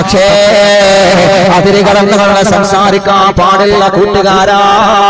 പക്ഷേ അതിര് കടന്നുകൊണ്ട് സംസാരിക്കാൻ പാടില്ല കൂട്ടുകാരാ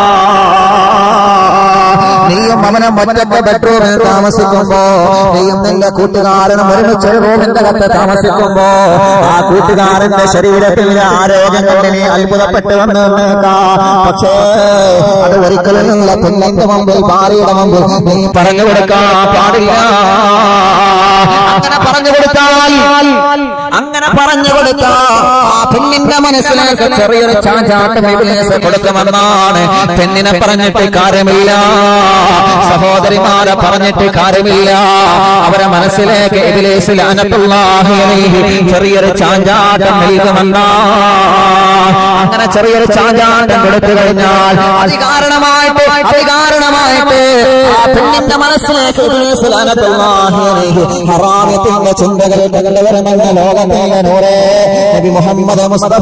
നീയും അവനും ഒറ്റത്തെ ബെഡ്റൂമിൽ താമസിക്കുമ്പോ നീയും നിന്റെ കൂട്ടുകാരനും ഒരുമിച്ച് ഒരു റൂമിന്റെ അകത്ത് താമസിക്കുമ്പോ ആ കൂട്ടുകാരന്റെ ശരീരത്തിന്റെ ആരോഗ്യം കൊണ്ട് നീ അത്ഭുതപ്പെട്ട് വന്നു നിന്നേക്കാം പക്ഷേ അത് ഒരിക്കലുമില്ല പെണ്ണിന്റെ മുമ്പിൽ ഭാര്യയുടെ മുമ്പിൽ നീ പറഞ്ഞു കൊടുക്കാൻ പാടില്ല അങ്ങനെ പറഞ്ഞു കൊടുത്താൽ അങ്ങനെ പറഞ്ഞു കൊടുത്താൽ ആ പെണ്ണിന്റെ മനസ്സിലേക്ക് ചെറിയൊരു ചാഞ്ചാട്ടം ഇബ്ലീസ് കൊടുക്കുമെന്നാണ് പെണ്ണിനെ പറഞ്ഞിട്ട് കാര്യമില്ല സഹോദരിമാരെ പറഞ്ഞിട്ട് കാര്യമില്ല അവരെ മനസ്സിലേക്ക് ഇബ്ലീസ് ലഅനത്തുല്ലാഹി അലൈഹി ചെറിയൊരു ചാഞ്ചാട്ടം നൽകുമെന്നാ അങ്ങനെ ചെറിയൊരു ചാഞ്ചാട്ടം കൊടുത്തു കഴിഞ്ഞാൽ അതികാരണമായിട്ട് അതികാരണമായിട്ട് ആ പെണ്ണിന്റെ മനസ്സിലേക്ക് ഇബ്ലീസ് ലഅനത്തുല്ലാഹി അലൈഹി ഹറാമത്തിന്റെ ചിന്തകൾ കൊണ്ടുവരുമെന്ന ലോകത്തിന്റെ നൂറേ നബി മുഹമ്മദ് മുസ്തഫ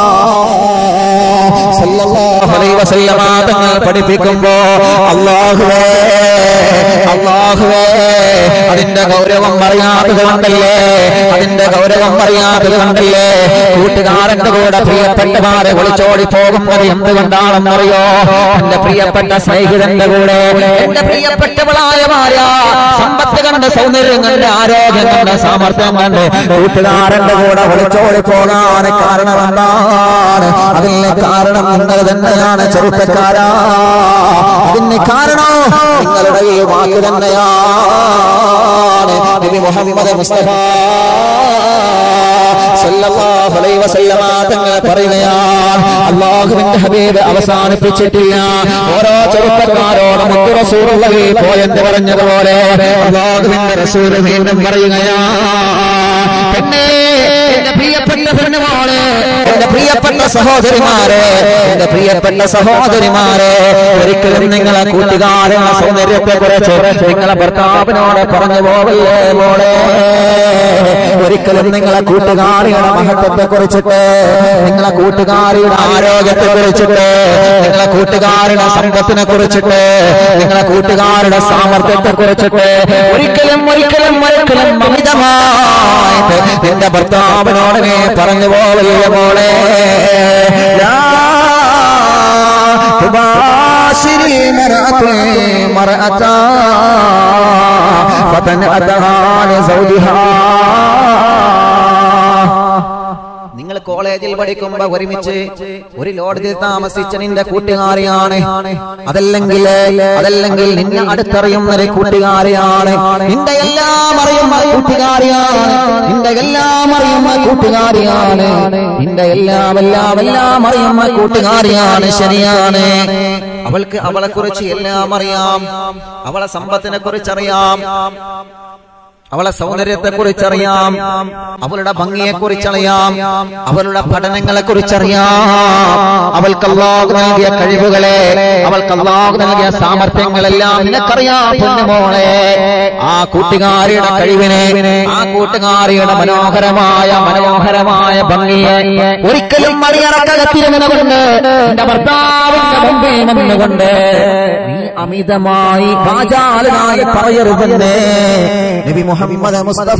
സല്ലല്ലാഹു അലൈഹി വസല്ലമ തങ്ങൾ പഠിപ്പിക്കുമ്പോ അല്ലാഹുവേ അല്ലാഹുവേ അതിന്റെ ഗൗരവം അറിയാത്തത് കൊണ്ടല്ലേ അതിന്റെ ഗൗരവം അറിയാത്തത് കൊണ്ടല്ലേ കൂട്ടുകാരന്റെ കൂടെ പ്രിയപ്പെട്ടമാരെ ഒളിച്ചോടി പോകുന്നത് എന്തുകൊണ്ടാണെന്നറിയോ എന്റെ പ്രിയപ്പെട്ട സ്നേഹിതന്റെ കൂടെ എന്റെ പ്രിയപ്പെട്ടവളായ ഭാര്യ സമ്പത്ത് കണ്ട് സൗന്ദര്യം കണ്ട് ആരോഗ്യം കണ്ട് സാമർത്ഥ്യം കണ്ട് കൂട്ടുകാരന്റെ കൂടെ ഒളിച്ചോടി പോകാൻ കാരണം എന്താണ് അതിന് കാരണം നിങ്ങൾ തന്നെയാണ് ചെറുപ്പക്കാരാ അതിന് കാരണം നിങ്ങളുടെ ഈ വാക്ക് തന്നെയാണ് നബി മുഹമ്മദ് മുസ്തഫ സല്ലല്ലാഹു അലൈഹി വസല്ലമ തങ്ങൾ പറയുകയാണ് അള്ളാഹുവിന്റെ ഹബീബ് അവസാനിപ്പിച്ചിട്ടില്ല ഓരോ ചെറുപ്പക്കാരോടും മുത്തു റസൂലുള്ളാഹി പോയെന്ന് പറഞ്ഞതുപോലെ അള്ളാഹുവിന്റെ റസൂൽ വീണ്ടും പറയുകയാ പെണ്ണേ എന്റെ പ്രിയപ്പെട്ട പെണ്ണുമോള് എന്റെ പ്രിയപ്പെട്ട സഹോദരിമാരെ എന്റെ പ്രിയപ്പെട്ട സഹോദരിമാരെ ഒരിക്കലും നിങ്ങളെ കൂട്ടുകാരുടെ സൗന്ദര്യത്തെ കുറിച്ച് നിങ്ങളെ ഭർത്താവിനോട് പറഞ്ഞു പോവല്ലേ മോളെ ഒരിക്കലും നിങ്ങളെ കൂട്ടുകാരിയുടെ മഹത്വത്തെ കുറിച്ചിട്ട് നിങ്ങളെ കൂട്ടുകാരിയുടെ ആരോഗ്യത്തെ കുറിച്ചിട്ട് നിങ്ങളെ കൂട്ടുകാരുടെ സമ്പത്തിനെ കുറിച്ചിട്ട് നിങ്ങളെ കൂട്ടുകാരുടെ സാമർത്ഥ്യത്തെ കുറിച്ചിട്ട് ഒരിക്കലും ഒരിക്കലും ഒരിക്കലും അമിതമായിട്ട് നിന്റെ ഭർത്താവിനോട് നീ പറഞ്ഞു പോവല്ലേ മോളെ ലാ تباشر المرأة مرأة فتنأتها لزوجها നിങ്ങൾ കോളേജിൽ പഠിക്കുമ്പോ ഒരുമിച്ച് ഒരു ലോഡ്ജിൽ താമസിച്ച നിന്റെ കൂട്ടുകാരിയാണ് അതല്ലെങ്കിൽ അതല്ലെങ്കിൽ നിന്നെ അടുത്തറിയുന്ന ഒരു കൂട്ടുകാരിയാണ് നിന്റെ എല്ലാം അറിയുന്ന കൂട്ടുകാരിയാണ് നിന്റെ എല്ലാം അറിയുന്ന കൂട്ടുകാരിയാണ് നിന്റെ എല്ലാം എല്ലാം എല്ലാം അറിയുന്ന കൂട്ടുകാരിയാണ് ശരിയാണ് അവൾക്ക് അവളെ കുറിച്ച് എല്ലാം അറിയാം അവളെ സമ്പത്തിനെ കുറിച്ച് അറിയാം അവളെ സൗന്ദര്യത്തെ കുറിച്ചറിയാം അവളുടെ ഭംഗിയെ കുറിച്ചറിയാം അവളുടെ പഠനങ്ങളെ കുറിച്ചറിയാം അവൾക്ക് അള്ളാഹു നൽകിയ കഴിവുകളെ അവൾക്ക് അള്ളാഹു നൽകിയ സാമർഥ്യങ്ങളെല്ലാം നിനക്കറിയാം പൊന്നുമോളെ ആ കൂട്ടുകാരിയുടെ കഴിവിനെ ആ കൂട്ടുകാരിയുടെ മനോഹരമായ മനോഹരമായ ഭംഗിയെ ഒരിക്കലും മറിയറക്കകത്തിരുന്നുകൊണ്ട് എന്റെ ഭർത്താവിന്റെ മുമ്പിൽ നിന്നുകൊണ്ട് നീ അമിതമായി വാചാലനായി പറയരുതെന്നേ നബി മുഹമ്മദ് മുസ്തഫ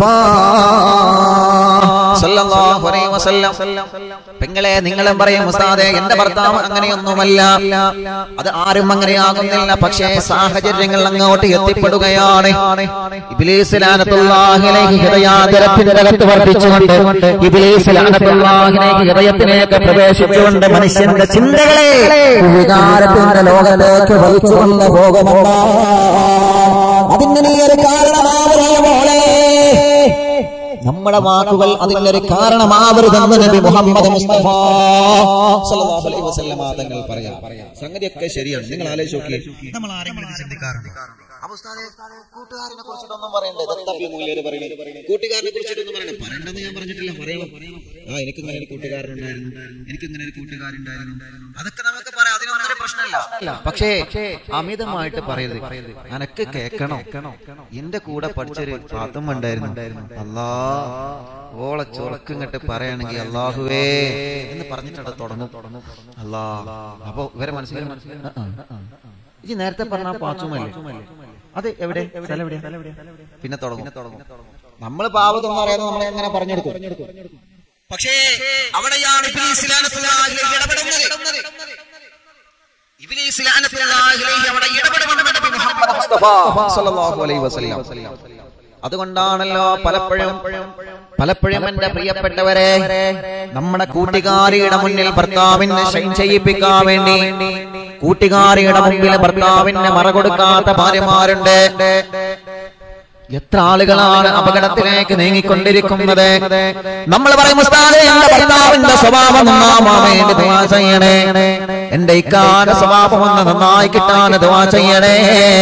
സല്ലല്ലാഹു അലൈഹി വസല്ലം പെങ്ങളെ നിങ്ങളും പറയും ഉസ്താദെ എന്റെ ഭർത്താവ് അങ്ങനെയൊന്നുമല്ല അത് ആരും അങ്ങനെയാകുന്നില്ല പക്ഷേ സാഹചര്യങ്ങൾ അങ്ങോട്ട് എത്തിപ്പെടുകയാണ് ഇബ്ലീസ് ലഅനത്തുല്ലാഹി അലൈഹി ഹൃദയാന്തരത്തിന്റെ അകത്ത് വർദ്ധിച്ചുകൊണ്ട് ഇബ്ലീസ് ലഅനത്തുല്ലാഹി അലൈഹി ഹൃദയത്തിലേക്ക് പ്രവേശിച്ചുകൊണ്ട് മനുഷ്യന്റെ ചിന്തകളെ വികാരത്തിന്റെ ലോകത്തേക്ക് വലിച്ചുകൊണ്ട് പോകുമെന്ന അതിന് നീ ഒരു കാരണമാവരേ മോളെ നമ്മുടെ വാക്കുകൾ അതിനൊരു കാരണമാവരുതെന്ന് നബി മുഹമ്മദ് മുസ്തഫ സല്ലല്ലാഹു അലൈഹി വസല്ലമ തങ്ങൾ പറയാം സംഗതിയൊക്കെ ശരിയാണ് നിങ്ങൾ ആലോചിച്ച് നോക്കി നമ്മൾ ആരെങ്കിലും ഇത് ചിന്തിക്കാറുണ്ട് അപ്പൊ ഉസ്താദേ, കൂട്ടുകാരനെ കുറിച്ചിട്ടൊന്നും പറയണ്ടേ ദത്തപ്പി മൂല്യര് പറയുന്നത് കൂട്ടുകാരനെ കുറിച്ചിട്ടൊന്നും പറയണ്ടേ പറയണ്ടെന്ന് ഞാൻ പറഞ്ഞിട്ടില്ല പറയണം ആ എനിക്ക് ഇങ്ങനെ ഒരു കൂട്ടുകാരനുണ്ടായിരുന്നു എനിക്ക് ഇങ്ങനെ ഒരു കൂട്ടുകാരുണ്ടായിരുന്നു അതൊക്കെ നമുക്ക് പറയാം അതിനൊന്നും ഒരു പ്രശ്നമില്ല പക്ഷേ അമിതമായിട്ട് പറയരുത് അനക്ക് കേൾക്കണോ എന്റെ കൂടെ പഠിച്ചൊരു പാത്തും ഉണ്ടായിരുന്നു അല്ലാ ഓളെ ചൊറക്കിങ്ങട്ട് പറയുകയാണെങ്കിൽ അള്ളാഹുവേ എന്ന് പറഞ്ഞിട്ട് തുടങ്ങും അല്ലാ അപ്പൊ ഇവരെ മനസ്സിലായി ഇത് നേരത്തെ പറഞ്ഞ ആ പാച്ചുമല്ലേ അത് എവിടെ സ്ഥലം എവിടെയാ? പിന്നെ തുടങ്ങും നമ്മൾ പാവത്തൊന്നും അറിയാതെ നമ്മളെ എങ്ങനെ പറഞ്ഞെടുക്കും പക്ഷേ അവിടെയാണ് ഇബ്ലീസ് ലാനത്തുല്ലാഹി അലൈഹി ഇടപെടുന്നത് ഇബ്ലീസ് ലാനത്തുല്ലാഹി അലൈഹി അവിടെ ഇടപെടുമെന്ന് നബി മുഹമ്മദ് മുസ്തഫ സല്ലല്ലാഹു അലൈഹി വസല്ലം അതുകൊണ്ടാണല്ലോ പലപ്പോഴും പലപ്പോഴും എന്റെ പ്രിയപ്പെട്ടവരെ നമ്മുടെ കൂട്ടുകാരിയുടെ മുന്നിൽ ഭർത്താവിനെ ഷൈൻ ചെയ്യിപ്പിക്കാൻ വേണ്ടി കൂട്ടുകാരിയുടെ മുമ്പിൽ ഭർത്താവിന് മറ കൊടുക്കാത്ത ഭാര്യമാരുണ്ട് എത്ര ആളുകളാണ് അപകടത്തിലേക്ക് നീങ്ങിക്കൊണ്ടിരിക്കുന്നത് നമ്മൾ പറയും ഉസ്താദേ എന്റെ ഭർത്താവിന്റെ സ്വഭാവം നന്നാവാൻ വേണ്ടി ദുആ ചെയ്യണേ എന്റെ ഇക്കാന്റെ സ്വഭാവം ഒന്ന് നന്നായി കിട്ടാൻ ദുആ ചെയ്യണേ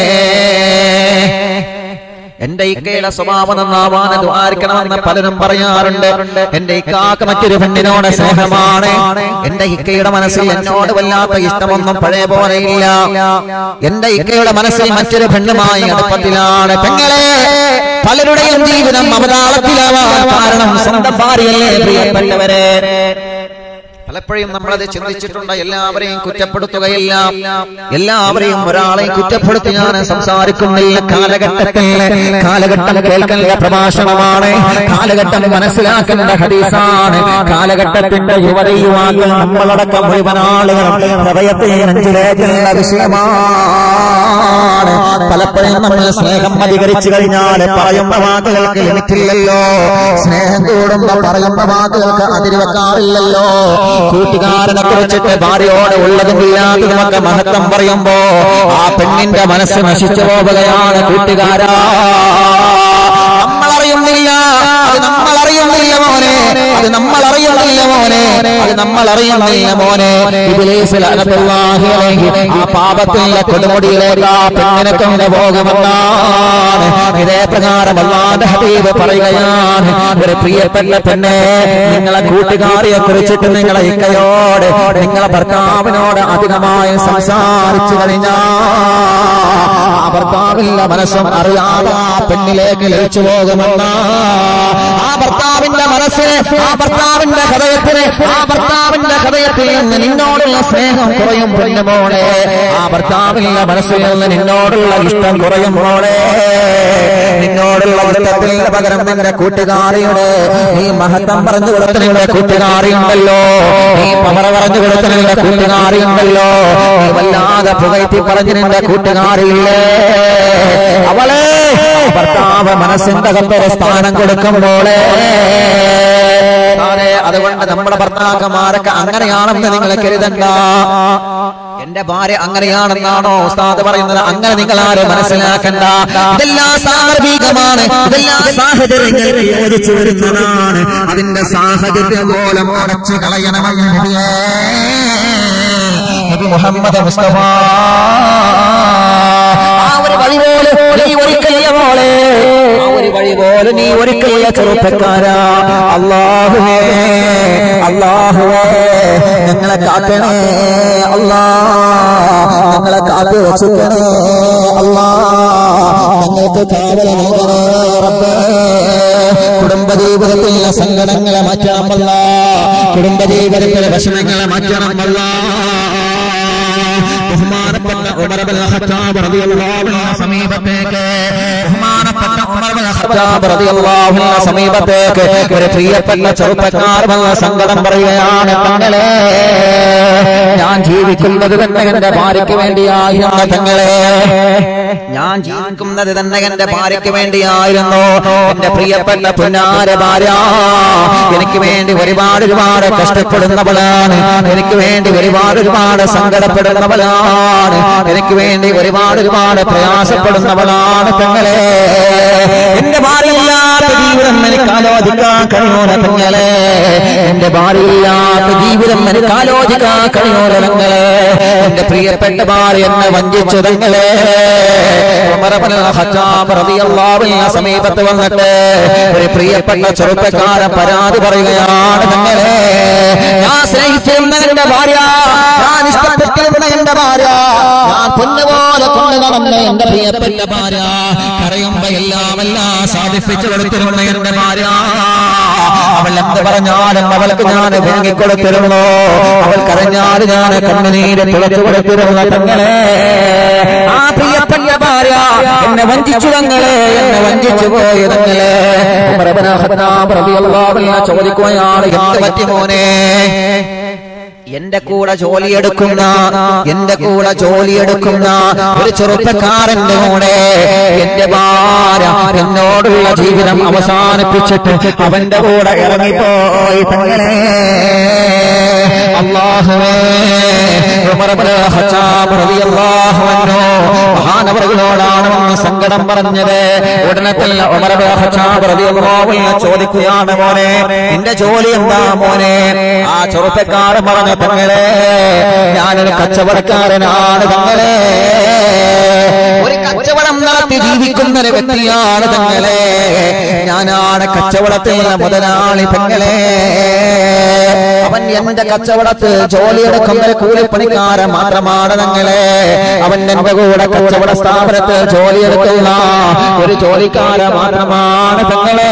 എന്റെ ഇക്കയുടെ സ്വഭാവം നന്നാവാൻ ദ്വാരിക്കണമെന്ന് പലരും പറയാറുണ്ട് എന്റെ ഇക്കാക്ക് മറ്റൊരു പെണ്ണിനോട് സ്നേഹമാണ് എന്റെ ഇക്കയുടെ മനസ്സിൽ എന്നോട് വല്ലാത്ത ഇഷ്ടമൊന്നും പഴയ പോലെയില്ല എന്റെ ഇക്കയുടെ മനസ്സിൽ മറ്റൊരു പെണ്ണുമായി അടുപ്പത്തിലാണ് പെങ്ങളെ പലരുടെയും ജീവിതം അവതാളത്തിലാവാൻ കാരണം സ്വന്തം ഭാര്യയല്ലേ പ്രിയപ്പെട്ടവരെ പലപ്പോഴും നമ്മളത് ചിന്തിച്ചിട്ടുണ്ട് എല്ലാവരെയും കുറ്റപ്പെടുത്തുകയില്ല എല്ലാവരെയും ഒരാളെയും കുറ്റപ്പെടുത്തി ഞാൻ സംസാരിക്കുന്നില്ല കാലഘട്ടത്തിൽ കാലഘട്ടം കേൾക്കേണ്ട പ്രഭാഷണമാണ് കാലഘട്ടം മനസ്സിലാക്കേണ്ട ഹദീസാണ് കാലഘട്ടത്തിന്റെ യുവത യുവാക്കൾ നമ്മളടക്കം മുഴുവൻ ആളുകളും ഹൃദയത്തെ നെഞ്ചിലേക്കുള്ള വിഷയമാണ് പലപ്പോഴും നമ്മൾ സ്നേഹം അധികരിച്ചു കഴിഞ്ഞാൽ പറയുന്ന വാക്കുകൾക്ക് ലിമിറ്റില്ലല്ലോ സ്നേഹം കൂടുമ്പോ പറയുന്ന വാക്കുകൾക്ക് അതിരുവെക്കാറില്ലല്ലോ കൂട്ടുകാരനെ കുറിച്ചിട്ട് ഭാര്യയോട് ഉള്ളതും ഇല്ലാത്തതുമൊക്കെ മഹത്വം പറയുമ്പോ ആ പെണ്ണിന്റെ മനസ്സ് നശിച്ചു പോവുകയാണ് കൂട്ടുകാരാ നമ്മളറിയുന്നില്ല അത് നമ്മളറിയുന്നില്ല മോനെ അത് നമ്മളറിയുന്നില്ല മോനെ അത് നമ്മളറിയുന്നില്ല മോനെ ഇബ്ലീസ് ലഅനത്തുല്ലാഹി അലൈഹി ആ പാപത്തിന്റെ കൊടുമുടിയിലേക്ക് ആ പെണ്ണിനെ കൊണ്ട് പോകുമെന്നാണ് ഇതേ പ്രകാരം അള്ളാന്റെ ഹബീബ് പറയുകയാണ് ഒരു പ്രിയപ്പെട്ട പെണ്ണെ നിങ്ങളെ കൂട്ടുകാരിയെ കുറിച്ചിട്ട് നിങ്ങളെ ഇക്കയോട് നിങ്ങളെ ഭർത്താവിനോട് അധികമായി സംസാരിച്ചു കഴിഞ്ഞാ ആ ഭർത്താവിന്റെ മനസ്സും അറിയാതെ ആ പെണ്ണിലേക്ക് ലയിച്ചു പോകുമെന്ന ആ ഭർത്താവിന്റെ മനസ്സിന് ആ ഭർത്താവിന്റെ ഹൃദയത്തിന് ആ ഭർത്താവിന്റെ ഹൃദയത്തിൽ നിന്ന് നിന്നോടുള്ള സ്നേഹം കുറയും പൊന്നുമോളെ ആ ഭർത്താവിന്റെ മനസ്സിൽ നിന്ന് നിന്നോടുള്ള ഇഷ്ടം കുറയും മോളെ നിന്നോടുള്ള ഇഷ്ടത്തിന് പകരം നിന്റെ കൂട്ടുകാരിയുടെ നീ മഹത്വം പറഞ്ഞു കൊടുത്ത നിന്റെ കൂട്ടുകാരിയുണ്ടല്ലോ നീ പവറ പറഞ്ഞു കൊടുത്ത നിന്റെ കൂട്ടുകാരിയുണ്ടല്ലോ നീ വല്ലാതെ പുകഴ്ത്തി പറഞ്ഞു നിന്റെ കൂട്ടുകാരിയില്ലേ അവളെ ഭർത്താവ് മനസ്സിന്റെ അകത്തൊരു സ്ഥാനം കൊടുക്കുമ്പോളെ സാറേ, അതുകൊണ്ട് നമ്മുടെ ഭർത്താക്കന്മാരൊക്കെ അങ്ങനെയാണെന്ന് നിങ്ങൾ കരുതണ്ട എന്റെ ഭാര്യ അങ്ങനെയാണെന്നാണോ ഉസ്താദ് പറയുന്നത് അങ്ങനെ നിങ്ങൾ ആരും മനസ്സിലാക്കണ്ട ഇതെല്ലാം സാർവികമാണ് ഇതെല്ലാം സാഹചര്യങ്ങൾക്ക് യോജിച്ചു വരുന്നതാണ് അതിന്റെ സാഹചര്യം പോലെ അടച്ചു കളയണമെന്ന് നബിയേ. നബി മുഹമ്മദ് മുസ്തഫ ആ ഒരു വഴി പോലെ നീ ഒരിക്കലില്ല മോളെ ആ ഒരു വഴി പോലെ നീ ഒരിക്കലില്ല ചെറുപ്പക്കാരാ അള്ളാഹുവേ അള്ളാഹുവേ ഞങ്ങളെ കാക്കണേ അല്ലാ ഞങ്ങളെ കാത്തു രക്ഷിക്കണേ അല്ലാ ഞങ്ങൾക്ക് കാവല നൽകണേ റബ്ബേ കുടുംബജീവിതത്തിലെ സങ്കടങ്ങളെ മാറ്റണമല്ല കുടുംബജീവിതത്തിലെ വിഷമങ്ങളെ മാറ്റണമല്ല ബഹുമാനപ്പെട്ട ഉമർ ഇബ്നുൽ ഖത്താബ് റളിയല്ലാഹു അൻഹു സമീപത്തേക്ക് ബഹുമാനപ്പെട്ട ഉമർ ഇബ്നുൽ ഖത്താബ് റളിയല്ലാഹു അൻഹു സമീപത്തേക്ക് ഒരു പ്രിയപ്പെട്ട ചെറുപ്പക്കാർ വന്ന സങ്കടം പറയുകയാണ് തങ്ങളെ ഞാൻ ജീവിക്കുന്നത് തന്നെ എന്റെ ഭാര്യയ്ക്ക് വേണ്ടിയായിരുന്നു തങ്ങളെ ഞാൻ ജീവിക്കുന്നത് തന്നെ എന്റെ ഭാര്യയ്ക്ക് വേണ്ടിയായിരുന്നു എന്റെ പ്രിയപ്പെട്ട പുന്നാര ഭാര്യ എനിക്ക് വേണ്ടി ഒരുപാട് ഒരുപാട് കഷ്ടപ്പെടുന്നവളാണ് എനിക്ക് വേണ്ടി ഒരുപാട് ഒരുപാട് സങ്കടപ്പെടുന്നവളാണ് എനിക്ക് വേണ്ടി ഒരുപാട് ഒരുപാട് പ്രയാസപ്പെടുന്നവളാണ് തങ്ങളെ എന്റെ ഭാര്യയില്ലാത്ത ജീവിതം എനിക്ക് ആലോചിക്കാൻ കഴിയൂല തങ്ങളെ എന്റെ ഭാര്യയില്ലാത്ത ജീവിതം എനിക്ക് ആലോചിക്കാൻ കഴിയൂല തങ്ങളെ എന്റെ പ്രിയപ്പെട്ട ഭാര്യ എന്നെ വഞ്ചിച്ചു തങ്ങളെ ഉമർ ഇബ്നുൽ ഖത്താബ് റളിയല്ലാഹു അൻഹു സമീപത്ത് വന്നിട്ട് ഒരു പ്രിയപ്പെട്ട ചെറുപ്പക്കാരൻ പരാതി പറയുകയാണ് തങ്ങളെ ഞാൻ സ്നേഹിച്ചിരുന്ന എന്റെ ഭാര്യ ഞാൻ ഇഷ്ടപ്പെട്ടിരുന്ന എന്റെ ഭാര്യ ഞാൻ പൊന്നുപോലെ കൊണ്ടു നടന്ന എന്റെ പ്രിയപ്പെട്ട ഭാര്യ കരയുമ്പോ എല്ലാം എല്ലാം സാധിപ്പിച്ചു കൊടുത്തിരുന്ന എന്റെ ഭാര്യ അവൾ എന്ത് പറഞ്ഞാലും അവൾക്ക് ഞാൻ വാങ്ങിക്കൊടുത്തിരുന്നു അവൾ കരഞ്ഞാൽ ഞാൻ കണ്ണുനീര് തുളച്ചു കൊടുത്തിരുന്ന തങ്ങളെ ആ പ്രിയപ്പെട്ട എന്റെ ഭാര്യ എന്നെ വഞ്ചിച്ചു തങ്ങളെ എന്നെ വഞ്ചിച്ചു പോയി തങ്ങളെ ഉമർ ഇബ്നു ഖത്താബ് റളിയല്ലാഹു അൻഹു ചോദിക്കുകയാണ് എന്ത് പറ്റി മോനെ എന്റെ കൂടെ ജോലിയെടുക്കുന്ന എന്റെ കൂടെ ജോലിയെടുക്കുന്ന ഒരു ചെറുപ്പക്കാരന്റെ കൂടെ എന്റെ ഭാര്യ എന്നോടുള്ള ജീവിതം അവസാനിപ്പിച്ചിട്ട് അവന്റെ കൂടെ ഇറങ്ങിപ്പോയി തങ്ങളെ അള്ളാഹുവേ ഉമർ ഇബ്നു ഖത്താബ് റളിയല്ലാഹു അൻഹു മഹാനവറുകളോടാണ് വന്ന് സങ്കടം പറഞ്ഞത് ഉടനെ തന്നെ ഉമർ ഇബ്നു ഖത്താബ് റളിയല്ലാഹു അൻഹു ചോദിക്കുകയാണ് മോനെ നിന്റെ ജോലി എന്താ മോനെ ആ ചെറുപ്പക്കാരൻ പറഞ്ഞു തങ്ങളെ ഞാനൊരു കച്ചവടക്കാരനാണ് തങ്ങളെ ഒരു കച്ചവടം നടത്തി ജീവിക്കുന്ന ഒരു വ്യക്തിയാണ് തങ്ങളെ ഞാനാണ് കച്ചവടത്തിലുള്ള മുതലാളി തങ്ങളെ അവൻ എന്റെ കച്ചവടത്തിൽ ജോലിയെടുക്കുന്ന ഒരു കൂലിപ്പണിക്കാരൻ മാത്രമാണ് തങ്ങളെ അവൻ എന്റെ കൂടെ കച്ചവട സ്ഥാപനത്തിൽ ജോലിയെടുക്കുന്ന ഒരു ജോലിക്കാരൻ മാത്രമാണ് തങ്ങളെ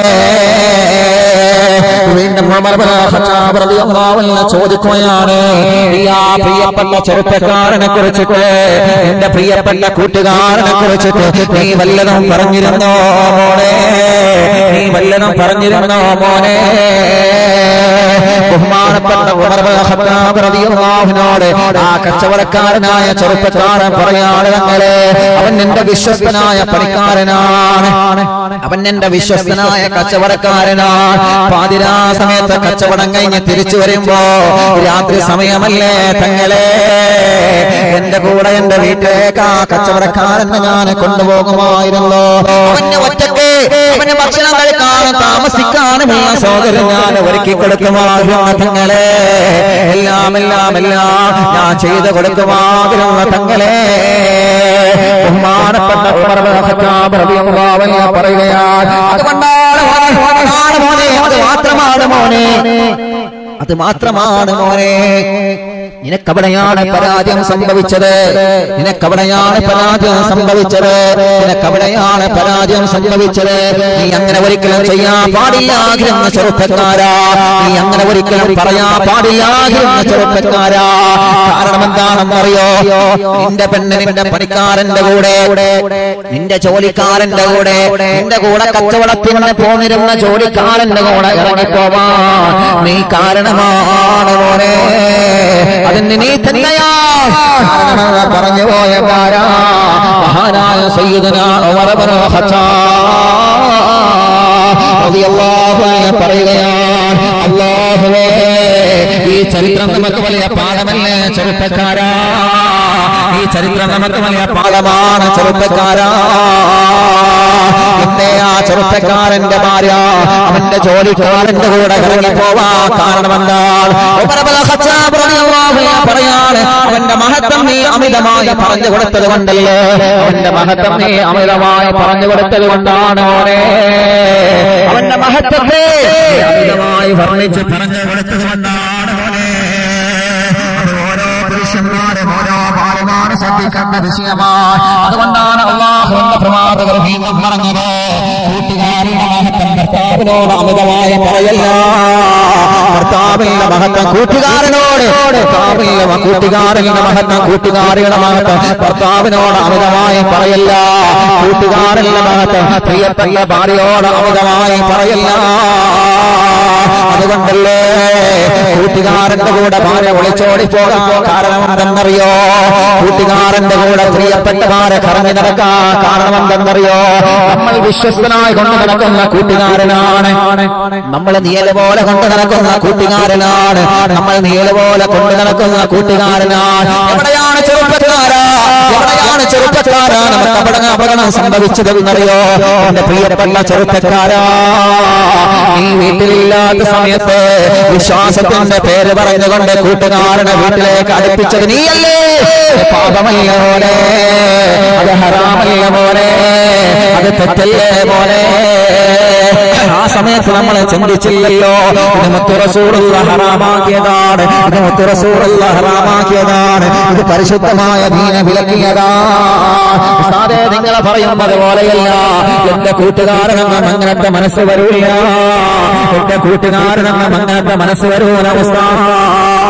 വീണ്ടും ഉമർ ഇബ്നു ഖത്താബ് റളിയല്ലാഹു അൻഹു ചോദിക്കുകയാണ് ഈ ആ പ്രിയപ്പെട്ട ചെറുപ്പക്കാരനെ കുറിച്ചിട്ട് എന്റെ പ്രിയപ്പെട്ട കൂട്ടുകാരനെ കുറിച്ചിട്ട് നീ വല്ലതും പറഞ്ഞിരുന്നോ മോനെ നീ വല്ലതും പറഞ്ഞിരുന്നോ മോനെ ബഹുമാനപ്പെട്ട ഉമർ ഇബ്നു ഖത്താബ് റളിയല്ലാഹുവിനോട് ആ കച്ചവടക്കാരനായ ചെറുപ്പക്കാരൻ പറയാണ് തങ്ങളെ അവൻ എന്റെ വിശ്വസ്തനായ പണിക്കാരനാണ് അവൻ എന്റെ വിശ്വസ്തനായ കച്ചവടക്കാരനാണ് പാതിരാ സമയത്ത് കച്ചവടം കഴിഞ്ഞ് തിരിച്ചു വരുമ്പോ രാത്രി സമയമല്ലേ തങ്ങളെ എന്റെ കൂടെ എന്റെ വീട്ടിലേക്ക് ആ കച്ചവടക്കാരനെ ഞാൻ കൊണ്ടുപോകുമായിരുന്നു അവന് ഒറ്റക്ക് അവന് ഭക്ഷണം കഴിക്കാനും താമസിക്കാനുമുള്ള സൗകര്യം ഞാൻ ഒരുക്കി കൊടുക്കുമായിരുന്നു തങ്ങളെ എല്ലാം എല്ലാം എല്ലാം ഞാൻ ചെയ്തു കൊടുക്കുമായിരുന്നു തങ്ങളെ ബഹുമാനപ്പെട്ട ഉമർ ഇബ്നു ഖത്താബ് റളിയല്ലാഹു അൻഹു പറയുകയാണ് അതുകൊണ്ടാണ് മോനെ, അതാണ് മോനെ അത് മാത്രമാണ് മോനെ അത് മാത്രമാണ് മോനെ നിനക്കവിടെയാണ് പരാജയം സംഭവിച്ചത് നിനക്കവിടെയാണ് പരാജയം സംഭവിച്ചത് നിനക്കവിടെയാണ് പരാജയം സംഭവിച്ചത് നീ അങ്ങനെ ഒരിക്കലും ചെയ്യാൻ പാടില്ലാതിരുന്ന ചെറുപ്പക്കാരാ നീ അങ്ങനെ ഒരിക്കലും പറയാൻ പാടില്ലാതിരുന്ന ചെറുപ്പക്കാരാ കാരണം എന്താണെന്നറിയോ നിന്റെ പെണ്ണ് നിന്റെ പണിക്കാരന്റെ കൂടെ നിന്റെ ജോലിക്കാരന്റെ കൂടെ നിന്റെ കൂടെ കച്ചവടത്തിന് പോന്നിരുന്ന ജോലിക്കാരന്റെ കൂടെ ഇറങ്ങിപ്പോവാൻ നീ കാരണമാണ് മോനെ അതിന് നീ തന്നെയാ കാരണമെന്ന് പറഞ്ഞു പോയ കാരാ മഹാനായ സയ്യിദന ഉമർ ഇബ്നു ഖത്താബ് റളിയല്ലാഹു അൻഹു പറയുകയാണ് അല്ലാഹുവേ ഈ ചരിത്രം നമുക്ക് വലിയ പാഠമല്ലേ ചെറുപ്പക്കാരാ ഈ ചരിത്രം നമുക്ക് വലിയ പാഠമാണ് ചെറുപ്പക്കാരാ എന്റെ ആ ചെറുപ്പക്കാരന്റെ ഭാര്യ അവന്റെ ജോലിക്കാരന്റെ കൂടെ ഇറങ്ങി പോവാ കാരണം എന്താണ് ഉമർ ഇബ്നു ഖത്താബ് റളിയല്ലാഹു അൻഹു പറയാണ് അവന്റെ മഹത്വം നീ അമിതമായി പറഞ്ഞു കൊടുത്തത് കൊണ്ടല്ലേ അവന്റെ മഹത്വം നീ അമിതമായി പറഞ്ഞു കൊടുത്തത് കൊണ്ടാണ് മോനെ അവന്റെ മഹത്വത്തെ നീ അമിതമായി വർണ്ണിച്ച് പറഞ്ഞു കൊടുത്തത് കൊണ്ടാണ് മോനെ അത് ഓരോ പുരുഷന്മാരും ഓരോ ഭാര്യമാരും ശ്രദ്ധിക്കേണ്ട വിഷയമാണ് അതുകൊണ്ടാണ് അള്ളാഹു എന്ന പ്രവാചകർ വീണ്ടും പറഞ്ഞത് കൂട്ടുകാരുടെ മഹത്വം ഭർത്താവിനോട് അമിതമായ പറയല്ല ഭർത്താവിന്റെ മഹത്വം കൂട്ടുകാരനോട് ഭർത്താവിന്റെ മ- കൂട്ടുകാരന്റെ മഹത്വം കൂട്ടുകാരിയുടെ മഹത്വം ഭർത്താവിനോട് അമിതമായി പറയല്ല കൂട്ടുകാരന്റെ മഹത്വം പ്രിയപ്പെട്ട ഭാര്യയോട് അമിതമായി പറയല്ല അതുകൊണ്ടല്ലേ കൂട്ടുകാരന്റെ കൂടെ ഭാര്യ ഒളിച്ചോടി പോകാൻ കാരണം എന്തെന്നറിയോ കൂട്ടുകാരന്റെ കൂടെ പ്രിയപ്പെട്ട ഭാര്യ കറങ്ങി നടക്കാൻ കാരണം എന്തെന്നറിയോ നമ്മൾ വിശ്വസ്തനായി കൊണ്ടു നടക്കുന്ന കൂട്ടുകാരനാണ് നമ്മൾ നീല പോലെ കൊണ്ടു നടക്കുന്ന കൂട്ടുകാരനാണ് നമ്മൾ നീല പോലെ കൊണ്ടു നടക്കുന്ന കൂട്ടുകാരനാണ് എവിടെയാണ് ചെറുപ്പക്കാരാ എവിടെയാണ് ചെറുപ്പക്കാരാ നമുക്ക് അപകടം അപകടം സംഭവിച്ചതെന്നറിയോ എന്റെ പ്രിയപ്പെട്ട ചെറുപ്പക്കാരാ നീ വീട്ടിലില്ലാത്ത സമയത്ത് വിശ്വാസത്തിന്റെ പേര് പറഞ്ഞുകൊണ്ട് കൂട്ടുകാരനെ വീട്ടിലേക്ക് അടുപ്പിച്ചത് നീയല്ലേ പാപമല്ല പോലെ അത് ഹറാമല്ല പോലെ അത് തെറ്റല്ലേ പോലെ ആ സമയത്ത് നമ്മൾ ചിന്തിച്ചില്ലല്ലോ ഇത് മുത്തുറസൂറുള്ള ഹറാമാക്കിയതാണ് ഇത് മുത്തുറസൂറുള്ള ഹറാമാക്കിയതാണ് ഇത് പരിശുദ്ധമായ ദീന വിലക്കിയതാണ് ഉസ്താദേ നിങ്ങളെ പറയുന്നത് പോലെയല്ല എന്റെ കൂട്ടുകാരനെന്നും അങ്ങനത്തെ മനസ്സ് വരൂല എന്റെ കൂട്ടുകാരനെന്നും അങ്ങനത്തെ മനസ്സ് വരൂല ഉസ്താദ്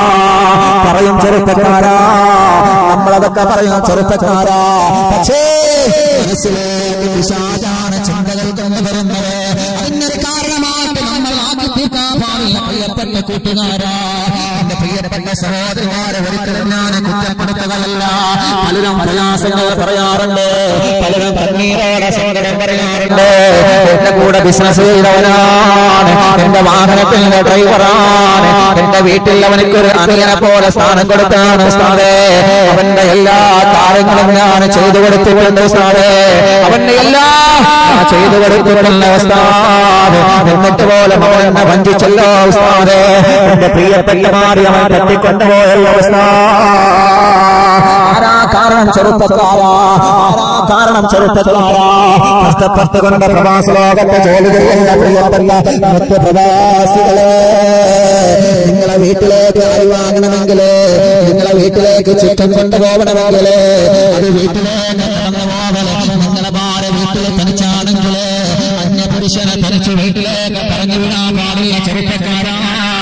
പറയും ചെറുപ്പക്കാരാ നമ്മളതൊക്കെ പറയും ചെറുപ്പക്കാരാ പക്ഷേ മനസ്സിലേക്ക് പിശാചാണ് ചിന്തകൾ കൊണ്ടുവരുന്നത് അതിനൊരു കാരണമായിട്ട് നമ്മൾ ആക്കി തീർക്കാൻ പാടില്ല പ്രിയപ്പെട്ട കൂട്ടുകാരാ എന്റെ പ്രിയപ്പെട്ട സഹോദരിമാരെ ഒരിക്കലും ഞാൻ കുറ്റപ്പെടുത്തുകയല്ല പലരും പ്രയാസങ്ങൾ പറയാറുണ്ട് പലരും കണ്ണീരോടെ സഹോദരൻ പറയാറുണ്ട് എന്റെ കൂടെ ബിസിനസ് ചെയ്തവനാണ് എന്റെ വാഹനത്തിന്റെ ഡ്രൈവറാണ് എന്റെ വീട്ടിൽ അവനക്കൊരു അനിയനെ പോലെ സ്ഥാനം കൊടുത്താണ് ഉസ്താദേ അവന്റെ എല്ലാ കാര്യങ്ങളും ഞാൻ ചെയ്തു കൊടുത്തിട്ടുണ്ട് ഉസ്താദേ അവന്റെ എല്ലാ ഞാൻ ചെയ്തു കൊടുത്തിട്ടുള്ള ഉസ്താദ് എന്നിട്ട് പോലെ അവൻ എന്നെ വഞ്ചിച്ചല്ലോ ഉസ്താദേ എന്റെ പ്രിയപ്പെട്ട മാറി അവൻ തട്ടിക്കൊണ്ടുപോയല്ലോ ഉസ്താദ് ആരാ കാരണം ചെറുപ്പക്കാരാ ആരാ കാരണം ചെറുപ്പക്കാരാ കഷ്ടപ്പെട്ടുകൊണ്ട് പ്രവാസ ലോകത്തെ ജോലി ചെയ്യുന്ന പ്രിയപ്പെട്ട മറ്റ് പ്രവാസികളെ നിങ്ങളെ വീട്ടിലേക്ക് അരി വാങ്ങണമെങ്കിൽ നിങ്ങളെ വീട്ടിലേക്ക് ചിക്കൻ കൊണ്ടുപോകണമെങ്കിൽ അത് വീട്ടിലേക്ക് കടന്നു പോകല് നിങ്ങളെ ഭാര്യ വീട്ടിൽ തനിച്ചാണെങ്കിൽ അന്യ പുരുഷനെ തനിച്ച് വീട്ടിലേക്ക് പറഞ്ഞു വിടാൻ പാടില്ല ചെറുപ്പക്കാരാ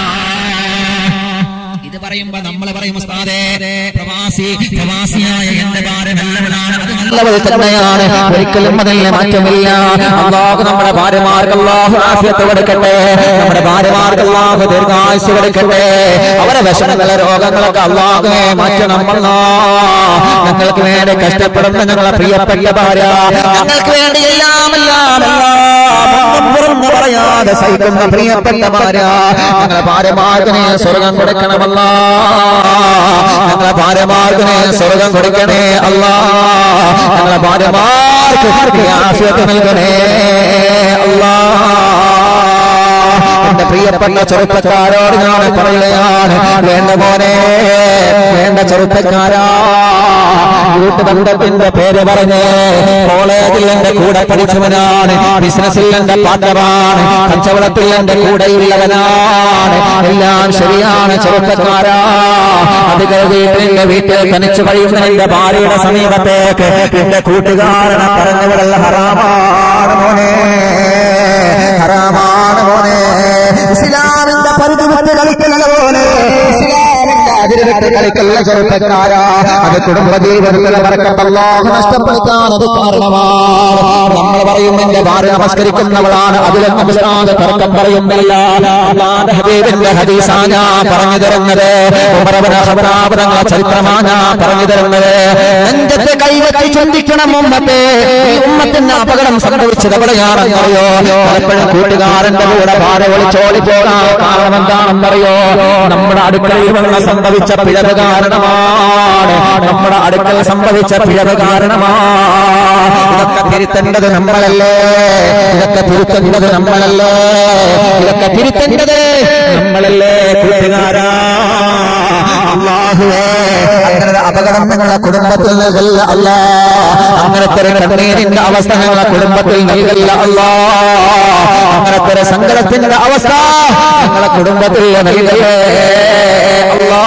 ഇത് പറയുമ്പോ നമ്മൾ പറയും ഉസ്താദേ പ്രവാസി പ്രവാസിയായ എന്റെ ഭാര്യ നല്ലവനാണ് അത് നല്ലവൾ തന്നെയാണ് ഒരിക്കലും അതിൽ മാറ്റമില്ല അള്ളാഹു നമ്മുടെ ഭാര്യമാർക്ക് അള്ളാഹു ആഫിയത്ത് കൊടുക്കട്ടെ നമ്മുടെ ഭാര്യമാർക്ക് അള്ളാഹു ദീർഘായുസ് കൊടുക്കട്ടെ അവരെ വിഷമങ്ങളെ രോഗങ്ങളൊക്കെ അള്ളാഹുവെ മാറ്റണം അല്ലാ. ഞങ്ങൾക്ക് വേണ്ടി കഷ്ടപ്പെടുന്ന ഞങ്ങളെ പ്രിയപ്പെട്ട ഭാര്യ ഞങ്ങൾക്ക് വേണ്ടി എല്ലാം എല്ലാം എല്ലാം ഒന്നും തുറന്നു പറയാതെ സഹിക്കുന്ന പ്രിയപ്പെട്ട ഭാര്യ ഞങ്ങളെ ഭാര്യമാർക്ക് നീ സ്വർഗം കൊടുക്കണമല്ല ഞങ്ങളെ ഭാര്യമാർക്ക് നീ സ്വർഗം കൊടുക്കണേ അല്ല ഞങ്ങളെ ഭാര്യമാർക്ക് നീ ആഫിയത്ത് നൽകണേ അല്ലാ എന്റെ പ്രിയപ്പെട്ട ചെറുപ്പക്കാരോട് ഞാൻ പറയുകയാണ് വേണ്ട മോനെ വേണ്ട ചെറുപ്പക്കാരാ കൂട്ടുബന്ധത്തിന്റെ പേര് പറഞ്ഞ് കോളേജിൽ എന്റെ കൂടെ പഠിച്ചവനാണ് ബിസിനസ്സിൽ എന്റെ പാർട്ണറാണ് കച്ചവടത്തിൽ എന്റെ കൂടെയുള്ളവനാണ് എല്ലാം ശരിയാണ് ചെറുപ്പക്കാരാ അത് കരുതിയിട്ട് എന്റെ വീട്ടിൽ തനിച്ചു കഴിയുന്ന എന്റെ ഭാര്യയുടെ സമീപത്തേക്ക് എന്റെ കൂട്ടുകാരനെ പറഞ്ഞുവിടല്ല ഹറാമാണ് മോനെ ഹറാമാണ് മോനെ ഇസ്ലാമിന്റെ പരിധി വിട്ട് കളിക്കല്ല മോനെ ഇസ്ലാമിന്റെ അതിര് വിട്ട് കളിക്കല്ല ചെറുപ്പക്കാരാ അത് കുടുംബ ജീവിതത്തിലെ പറക്കത്തല്ലാഹ് നഷ്ടപ്പെടുത്താൻ അത് കാരണമാണ് നമ്മൾ പറയും എന്റെ ഭാര്യ നമസ്കരിക്കുന്നവളാണ് അതിലൊന്നും ഉസ്താദ് തർക്കം പറയുന്നില്ല അല്ലാതെ ഹബീബിന്റെ ഹദീസാ ഞാൻ പറഞ്ഞു തരുന്നത് ഉമറവന ഖബറാബറങ്ങളെ ചരിത്രമാ ഞാൻ പറഞ്ഞു തരുന്നത് നെഞ്ചത്തെ കൈവെച്ച് ചിന്തിക്കണം ഉമ്മത്തെ ഈ ഉമ്മത്തിന് അപകടം സംഭവിച്ചത് എവിടെയാണെന്നറിയോ പലപ്പോഴും കൂട്ടുകാരന്റെ കൂടെ ഭാര്യ ഒളിച്ചോടി പോകാൻ കാരണം എന്താണെന്നറിയോ നമ്മുടെ അടുക്കളയിൽ വന്ന് സംഭവിച്ച പിഴവ് കാരണമാണ് നമ്മുടെ അടുക്കള സംഭവിച്ച പിഴവ് കാരണമാണ് ഇതൊക്കെ തിരുത്തേണ്ടത് നമ്മളല്ലേ ഇതൊക്കെ തിരുത്തേണ്ടത് നമ്മളല്ലേ ഇതൊക്കെ തിരുത്തേണ്ടത് നമ്മളല്ലേ കൂട്ടുകാരാ അള്ളാഹുവേ അങ്ങനെ ഒരു അപകടം നിങ്ങളെ കുടുംബത്തിൽ നൽകല്ല അല്ല അങ്ങനത്തെ ഒരു കണ്ണീരിന്റെ അവസ്ഥ ഞങ്ങളെ കുടുംബത്തിൽ നൽകല്ല അല്ല അങ്ങനത്തെ ഒരു സങ്കടത്തിന്റെ അവസ്ഥ ഞങ്ങളെ കുടുംബത്തിൽ നൽകല്ലേ അല്ലാ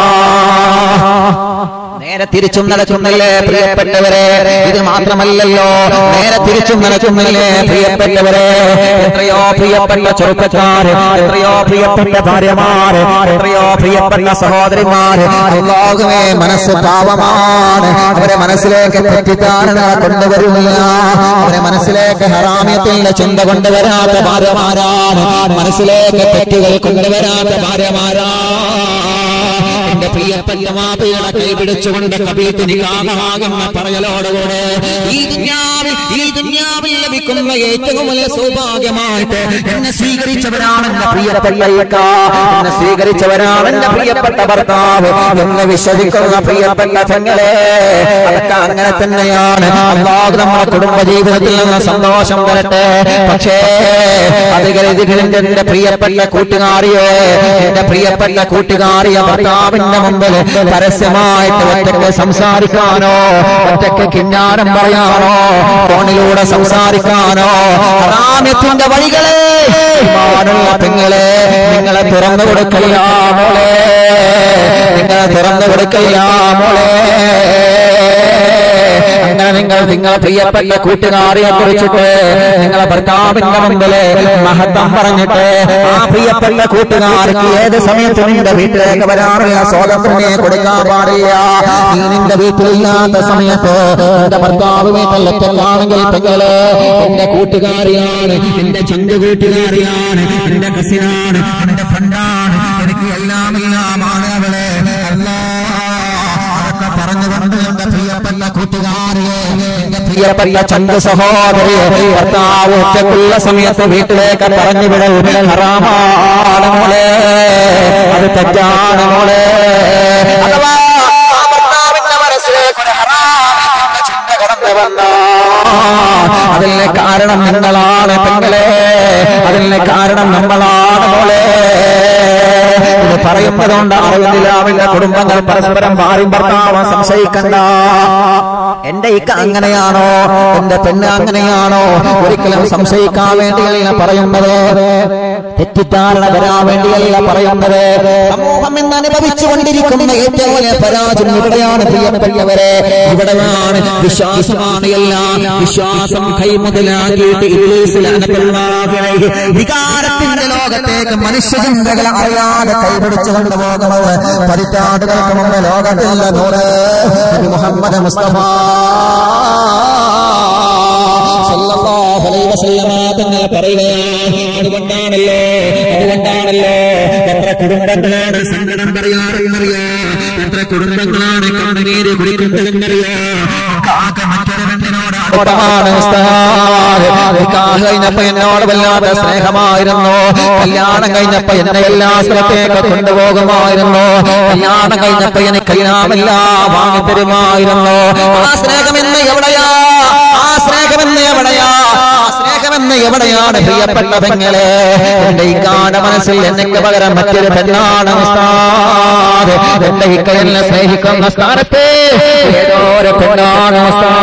നേരെ തിരിച്ചും നടക്കുന്നില്ലേ പ്രിയപ്പെട്ടവരെ ഇത് മാത്രമല്ലല്ലോ നേരെ തിരിച്ചും നടക്കുന്നില്ലേ പ്രിയപ്പെട്ടവരെ എത്രയോ പ്രിയപ്പെട്ട ചെറുപ്പക്കാര് എത്രയോ പ്രിയപ്പെട്ട ഭാര്യമാര് എത്രയോ പ്രിയപ്പെട്ട സഹോദരിമാര് അള്ളാഹുവേ മനസ്സ് പാവമാണ് അവരെ മനസ്സിലേക്ക് തെറ്റിദ്ധാരണ കൊണ്ടുവരില്ല അവരെ മനസ്സിലേക്ക് ഹറാമ്യത്തിന്റെ ചിന്ത കൊണ്ടുവരാത്ത ഭാര്യമാരാണ് മനസ്സിലേക്ക് തെറ്റുകൾ കൊണ്ടുവരാത്ത ഭാര്യമാരാണ് എന്റെ പ്രിയപ്പെട്ട മാതയുടെ കൈ പിടിച്ചുകൊണ്ട് കബീത്ത് നികാഹമാകുന്ന പറയലോടുകൂടെ ഈ ദുന്യാവിൽ ഈ ദുന്യാവിൽ ലഭിക്കുന്ന ഏറ്റവും വലിയ സൗഭാഗ്യമായിട്ട് എന്നെ സ്വീകരിച്ചവരാണ് എന്റെ പ്രിയപ്പെട്ട ഇക്ക. എന്നെ സ്വീകരിച്ചവരാണ് എന്റെ പ്രിയപ്പെട്ട ഭർത്താവ് എന്ന് വിശ്വസിക്കുന്ന പ്രിയപ്പെട്ട പെങ്ങളെ അതൊക്കെ അങ്ങനെ തന്നെയാണ് അള്ളാഹു നമ്മുടെ കുടുംബ ജീവിതത്തിൽ നിന്ന് സന്തോഷം തരട്ടെ പക്ഷേ അത് കരുതിയിട്ട് എന്റെ പ്രിയപ്പെട്ട കൂട്ടുകാരിയെ എന്റെ പ്രിയപ്പെട്ട കൂട്ടുകാരിയ ഭർത്താവിന്റെ മുമ്പിൽ പരസ്യമായിട്ട് ഒറ്റയ്ക്ക് സംസാരിക്കാനോ ഒറ്റയ്ക്ക് കിന്നാരം പറയാനോ ഫോണിലൂടെ സംസാരിക്കാനോ റാമ്യത്തിന്റെ വഴികളെ ഇമാനുള്ള പെങ്ങളെ നിങ്ങളെ തുറന്നു കൊടുക്കല്ല മോളെ നിങ്ങളെ തുറന്നു കൊടുക്കല്ല മോളെ അങ്ങനെ നിങ്ങൾ നിങ്ങളെ പ്രിയപ്പെട്ട കൂട്ടുകാരിയെ കുറിച്ചിട്ട് നിങ്ങളെ ഭർത്താവിന്റെ മുമ്പില് മഹത്വം പറഞ്ഞിട്ട് ആ പ്രിയപ്പെട്ട കൂട്ടുകാർക്ക് ഏത് സമയത്തും നിന്റെ വീട്ടിലേക്ക് വരാനുള്ള സ്വാതന്ത്ര്യം കൊടുക്കാൻ പാടില്ല നീ നിന്റെ വീട്ടിലില്ലാത്ത സമയത്ത് നിന്റെ ഭർത്താവ് വീട്ടിൽ ഒറ്റക്കാണെങ്കിൽ പെങ്ങള് എന്റെ കൂട്ടുകാരിയാണ് എന്റെ ചന്ത കൂട്ടുകാരിയാണ് എന്റെ കസിനാണ് എന്റെ ഫ്രണ്ടാണ് എനിക്ക് എല്ലാം എല്ലാമാണ് അവളെ അല്ലാ അതൊക്കെ പറഞ്ഞുകൊണ്ട് എന്റെ പ്രിയപ്പെട്ട കൂട്ടുകാരിയെ എന്റെ പ്രിയപ്പെട്ട ചന്ത സഹോദരിയെ ഭർത്താവ് ഒറ്റക്കുള്ള സമയത്ത് വീട്ടിലേക്ക് പറഞ്ഞു വിടൽ ഹറാമാണ് മോളെ അത് തെറ്റാണ് മോളെ അഥവാ ആ ഭർത്താവിന്റെ മനസ്സിലേക്ക് ഒരു ഹറാമിന്റെ ചിന്ത കടന്നു വന്നാ അതിന് കാരണം നിങ്ങളാണ് പെങ്ങളെ അതിന് കാരണം നമ്മളാണ് മോളെ ഇത് പറയുന്നതുകൊണ്ട് അറിവില്ലാവില്ല കുടുംബങ്ങൾ പരസ്പരം ഭാര്യ ഭർത്താവ് സംശയിക്കണ്ട എന്റെ ഇക്ക അങ്ങനെയാണോ എന്റെ പെണ്ണ് അങ്ങനെയാണോ ഒരിക്കലും സംശയിക്കാൻ വേണ്ടിയല്ല പറയുന്നത് തെറ്റിദ്ധാരണ വരാൻ വേണ്ടിയല്ല പറയുന്നത് സമൂഹം ഇന്ന് അനുഭവിച്ചുകൊണ്ടിരിക്കുന്ന ഏറ്റവും വലിയ പരാജയം ഇവിടെയാണ് പ്രിയപ്പെട്ടവരെ ഇവിടെയാണ് വിശ്വാസമാണ് എല്ലാം വിശ്വാസം കൈമുതലാക്കിയിട്ട് ഇബ്ലീസിൽ അനക്കല്ലാഹുവിനെ വികാരത്തിന്റെ ലോകത്തേക്ക് മനുഷ്യചിന്തകൾ അറിയാതെ കൈപിടിച്ചു കൊണ്ടുപോകുന്നത് പതിറ്റാണ്ടുകൾക്ക് മുമ്പ് ലോകത്തിലെ നൂറ് നബി മുഹമ്മദ് മുസ്തഫ സല്ലല്ലാഹു അലൈഹി വസല്ലമ തങ്ങൾ പറയുകയാണ് അതുകൊണ്ടാണല്ലോ അതുകൊണ്ടാണല്ലോ എത്ര കുടുംബങ്ങളാണ് സങ്കടം പറയാറെന്നറിയോ എത്ര കുടുംബങ്ങളാണ് കണ്ണുനീര് കുടിക്കുന്നതെന്നറിയോ കാക്ക മറ്റൊരു പെണ്ണിനോട് അടുപ്പമാണ് ഉസ്താദ്. നിക്കാഹ് കഴിഞ്ഞപ്പോ എന്നോട് വല്ലാത്ത സ്നേഹമായിരുന്നു കല്യാണം കഴിഞ്ഞപ്പോ എന്നെ എല്ലാ സ്ഥലത്തേക്ക് കൊണ്ടുപോകുമായിരുന്നു കല്യാണം കഴിഞ്ഞപ്പോ എനിക്കെല്ലാം എല്ലാം വാങ്ങിത്തരുമായിരുന്നു ആ സ്നേഹമെന്ന് എവിടെയാ ആ സ്നേഹമെന്ന് എവിടെയാ ആ സ്നേഹമെന്ന് എവിടെയാണ് പ്രിയപ്പെട്ട പെങ്ങളെ എന്റെ ഈ കാന മനസ്സിൽ എനിക്ക് പകരം മറ്റൊരു പെണ്ണാണ് ഉസ്താദ് എന്റെ ഇക്ക എന്നെ സ്നേഹിക്കുന്ന സ്ഥാനത്ത് ഏതോ ഒരു പെണ്ണാണ്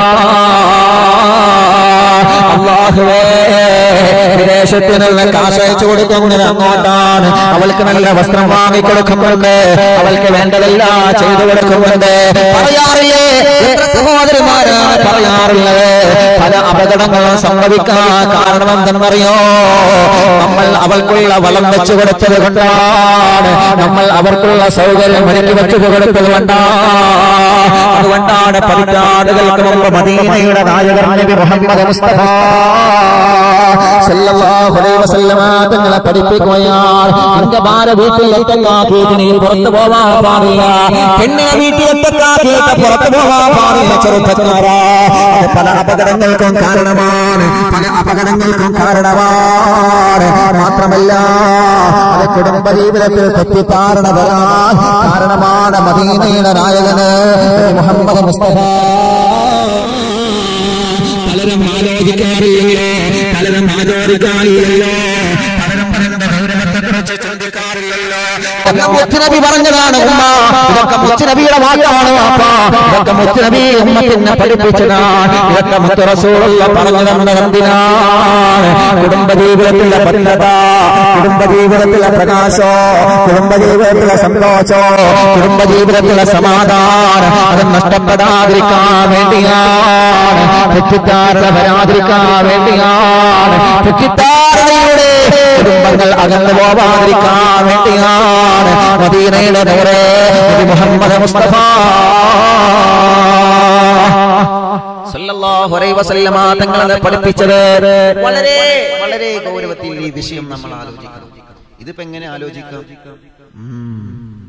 ഉസ്താദ് അള്ളാഹുവേ വിദേശത്തിനുള്ള കാശ് അയച്ചു കൊടുക്കുന്നത് അങ്ങോട്ടാണ് അവൾക്ക് നല്ല വസ്ത്രം വാങ്ങിക്കൊടുക്കുന്നുണ്ട് അവൾക്ക് വേണ്ടതെല്ലാം ചെയ്തു കൊടുക്കുന്നുണ്ട് പറയാറില്ലേ എത്ര സഹോദരിമാരാണ് പറയാറുള്ളത് പല അപകടങ്ങളും സംഭവിക്കാൻ കാരണം എന്തെന്നറിയോ നമ്മൾ അവൾക്കുള്ള വളം വെച്ചു കൊടുത്തത് കൊണ്ടാണ് നമ്മൾ അവർക്കുള്ള സൗകര്യം ഒരുക്കി വെച്ചത് കൊടുത്തത് കൊണ്ടാണ് അതുകൊണ്ടാണ് പതിറ്റാണ്ടുകൾക്ക് മുമ്പ് മദീനയുടെ നായകർ നബി മുഹമ്മദ് മുസ്തഫ സല്ലല്ലാഹു അലൈഹി വസല്ലമ തങ്ങളെ പഠിപ്പിക്കുകയാണ് എന്റെ ഭാര്യ വീട്ടിൽ ഒറ്റക്കാക്കിയിട്ട് നീ പുറത്തു പോവാൻ പാടില്ല പെണ്ണിനെ വീട്ടിൽ ഒറ്റക്കാക്കിയിട്ട് പുറത്തു പോവാൻ പാടില്ല ചെറുപ്പക്കാരാ അത് പല അപകടങ്ങൾക്കും കാരണമാണ് പല അപകടങ്ങൾക്കും കാരണമാണ് മാത്രമല്ല അത് കുടുംബ ജീവിതത്തിൽ തെറ്റിദ്ധാരണ വരാൻ കാരണമാണ് മദീനയുടെ നായകന് മുഹമ്മദ് മുസ്തഫ പലരും ആലോചിക്കാറില്ലല്ലോ പലരും ആചോദിക്കാറില്ലല്ലോ പലരും പറയുന്ന ഗൗരവത്തെക്കുറിച്ച് ചിന്തിക്കാറില്ലല്ലോ ഇതൊക്കെ മുത്തുനബി പറഞ്ഞതാണ് ഉമ്മ ഇതൊക്കെ മുത്തുനബിയുടെ വാക്കാണ് വാപ്പ ഇതൊക്കെ മുത്തുനബി ഉമ്മത്തിനെ പഠിപ്പിച്ചതാണ് ഇതൊക്കെ മുത്തു റസൂലുള്ള പറഞ്ഞു തന്നത് എന്തിനാണ് കുടുംബജീവിതത്തിലെ പന്നത കുടുംബജീവിതത്തിലെ പ്രകാശോ കുടുംബജീവിതത്തിലെ സന്തോഷോ കുടുംബജീവിതത്തിലെ സമാധാനം അത് നഷ്ടപ്പെടാതിരിക്കാൻ വേണ്ടിയാണ് തെറ്റിദ്ധാരണ വരാതിരിക്കാൻ വേണ്ടിയാണ് തെറ്റിദ്ധാരണയുടെ കുടുംബങ്ങൾ അകന്നു പോവാതിരിക്കാൻ വേണ്ടിയാണ് മദീനയുടെ നേരെ നബി മുഹമ്മദ് മുസ്തഫ സല്ലല്ലാഹു അലൈഹി വസല്ലമ തങ്ങളെ പഠിപ്പിച്ചത് വളരെ വളരെ ഗൗരവത്തിൽ ഈ വിഷയം നമ്മൾ ആലോചിക്കണം ഇതിപ്പോ എങ്ങനെ ആലോചിക്കാം ഉം.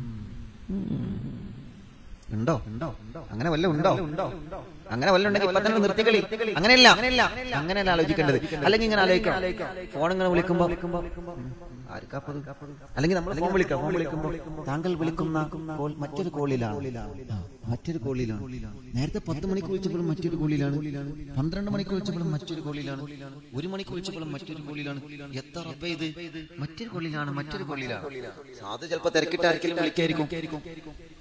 ഉണ്ടോ അങ്ങനെ വല്ല ഉണ്ടോ അങ്ങനെ വല്ല ഉണ്ടെങ്കിൽ ഇപ്പൊ തന്നെ നിർത്തിക്കളി അങ്ങനെയല്ല അങ്ങനെയല്ല ആലോചിക്കേണ്ടത് അല്ലെങ്കിൽ ഇങ്ങനെ ആലോചിക്കണം ഫോൺ ഇങ്ങനെ വിളിക്കുമ്പോ ഉം, ആർക്കാപ്പത് അല്ലെങ്കിൽ നമ്മൾ ഫോൺ വിളിക്കാം ഫോൺ വിളിക്കുമ്പോ താങ്കൾ വിളിക്കുന്ന കോൾ മറ്റൊരു കോളിലാണ് ആ, മറ്റൊരു കോളിലാണ് നേരത്തെ പത്ത് മണിക്ക് വിളിച്ചപ്പോഴും മറ്റൊരു കോളിലാണ് പന്ത്രണ്ട് മണിക്ക് വിളിച്ചപ്പോഴും മറ്റൊരു കോളിലാണ് ഒരു മണിക്ക് വിളിച്ചപ്പോഴും മറ്റൊരു കോളിലാണ് എത്ര റബ്ബേ ഇത് മറ്റൊരു കോളിലാണ് മറ്റൊരു കോളിലാണ് അത് ചിലപ്പോ തിരക്കിട്ട് ആർക്കെങ്കിലും വിളിക്കായിരിക്കും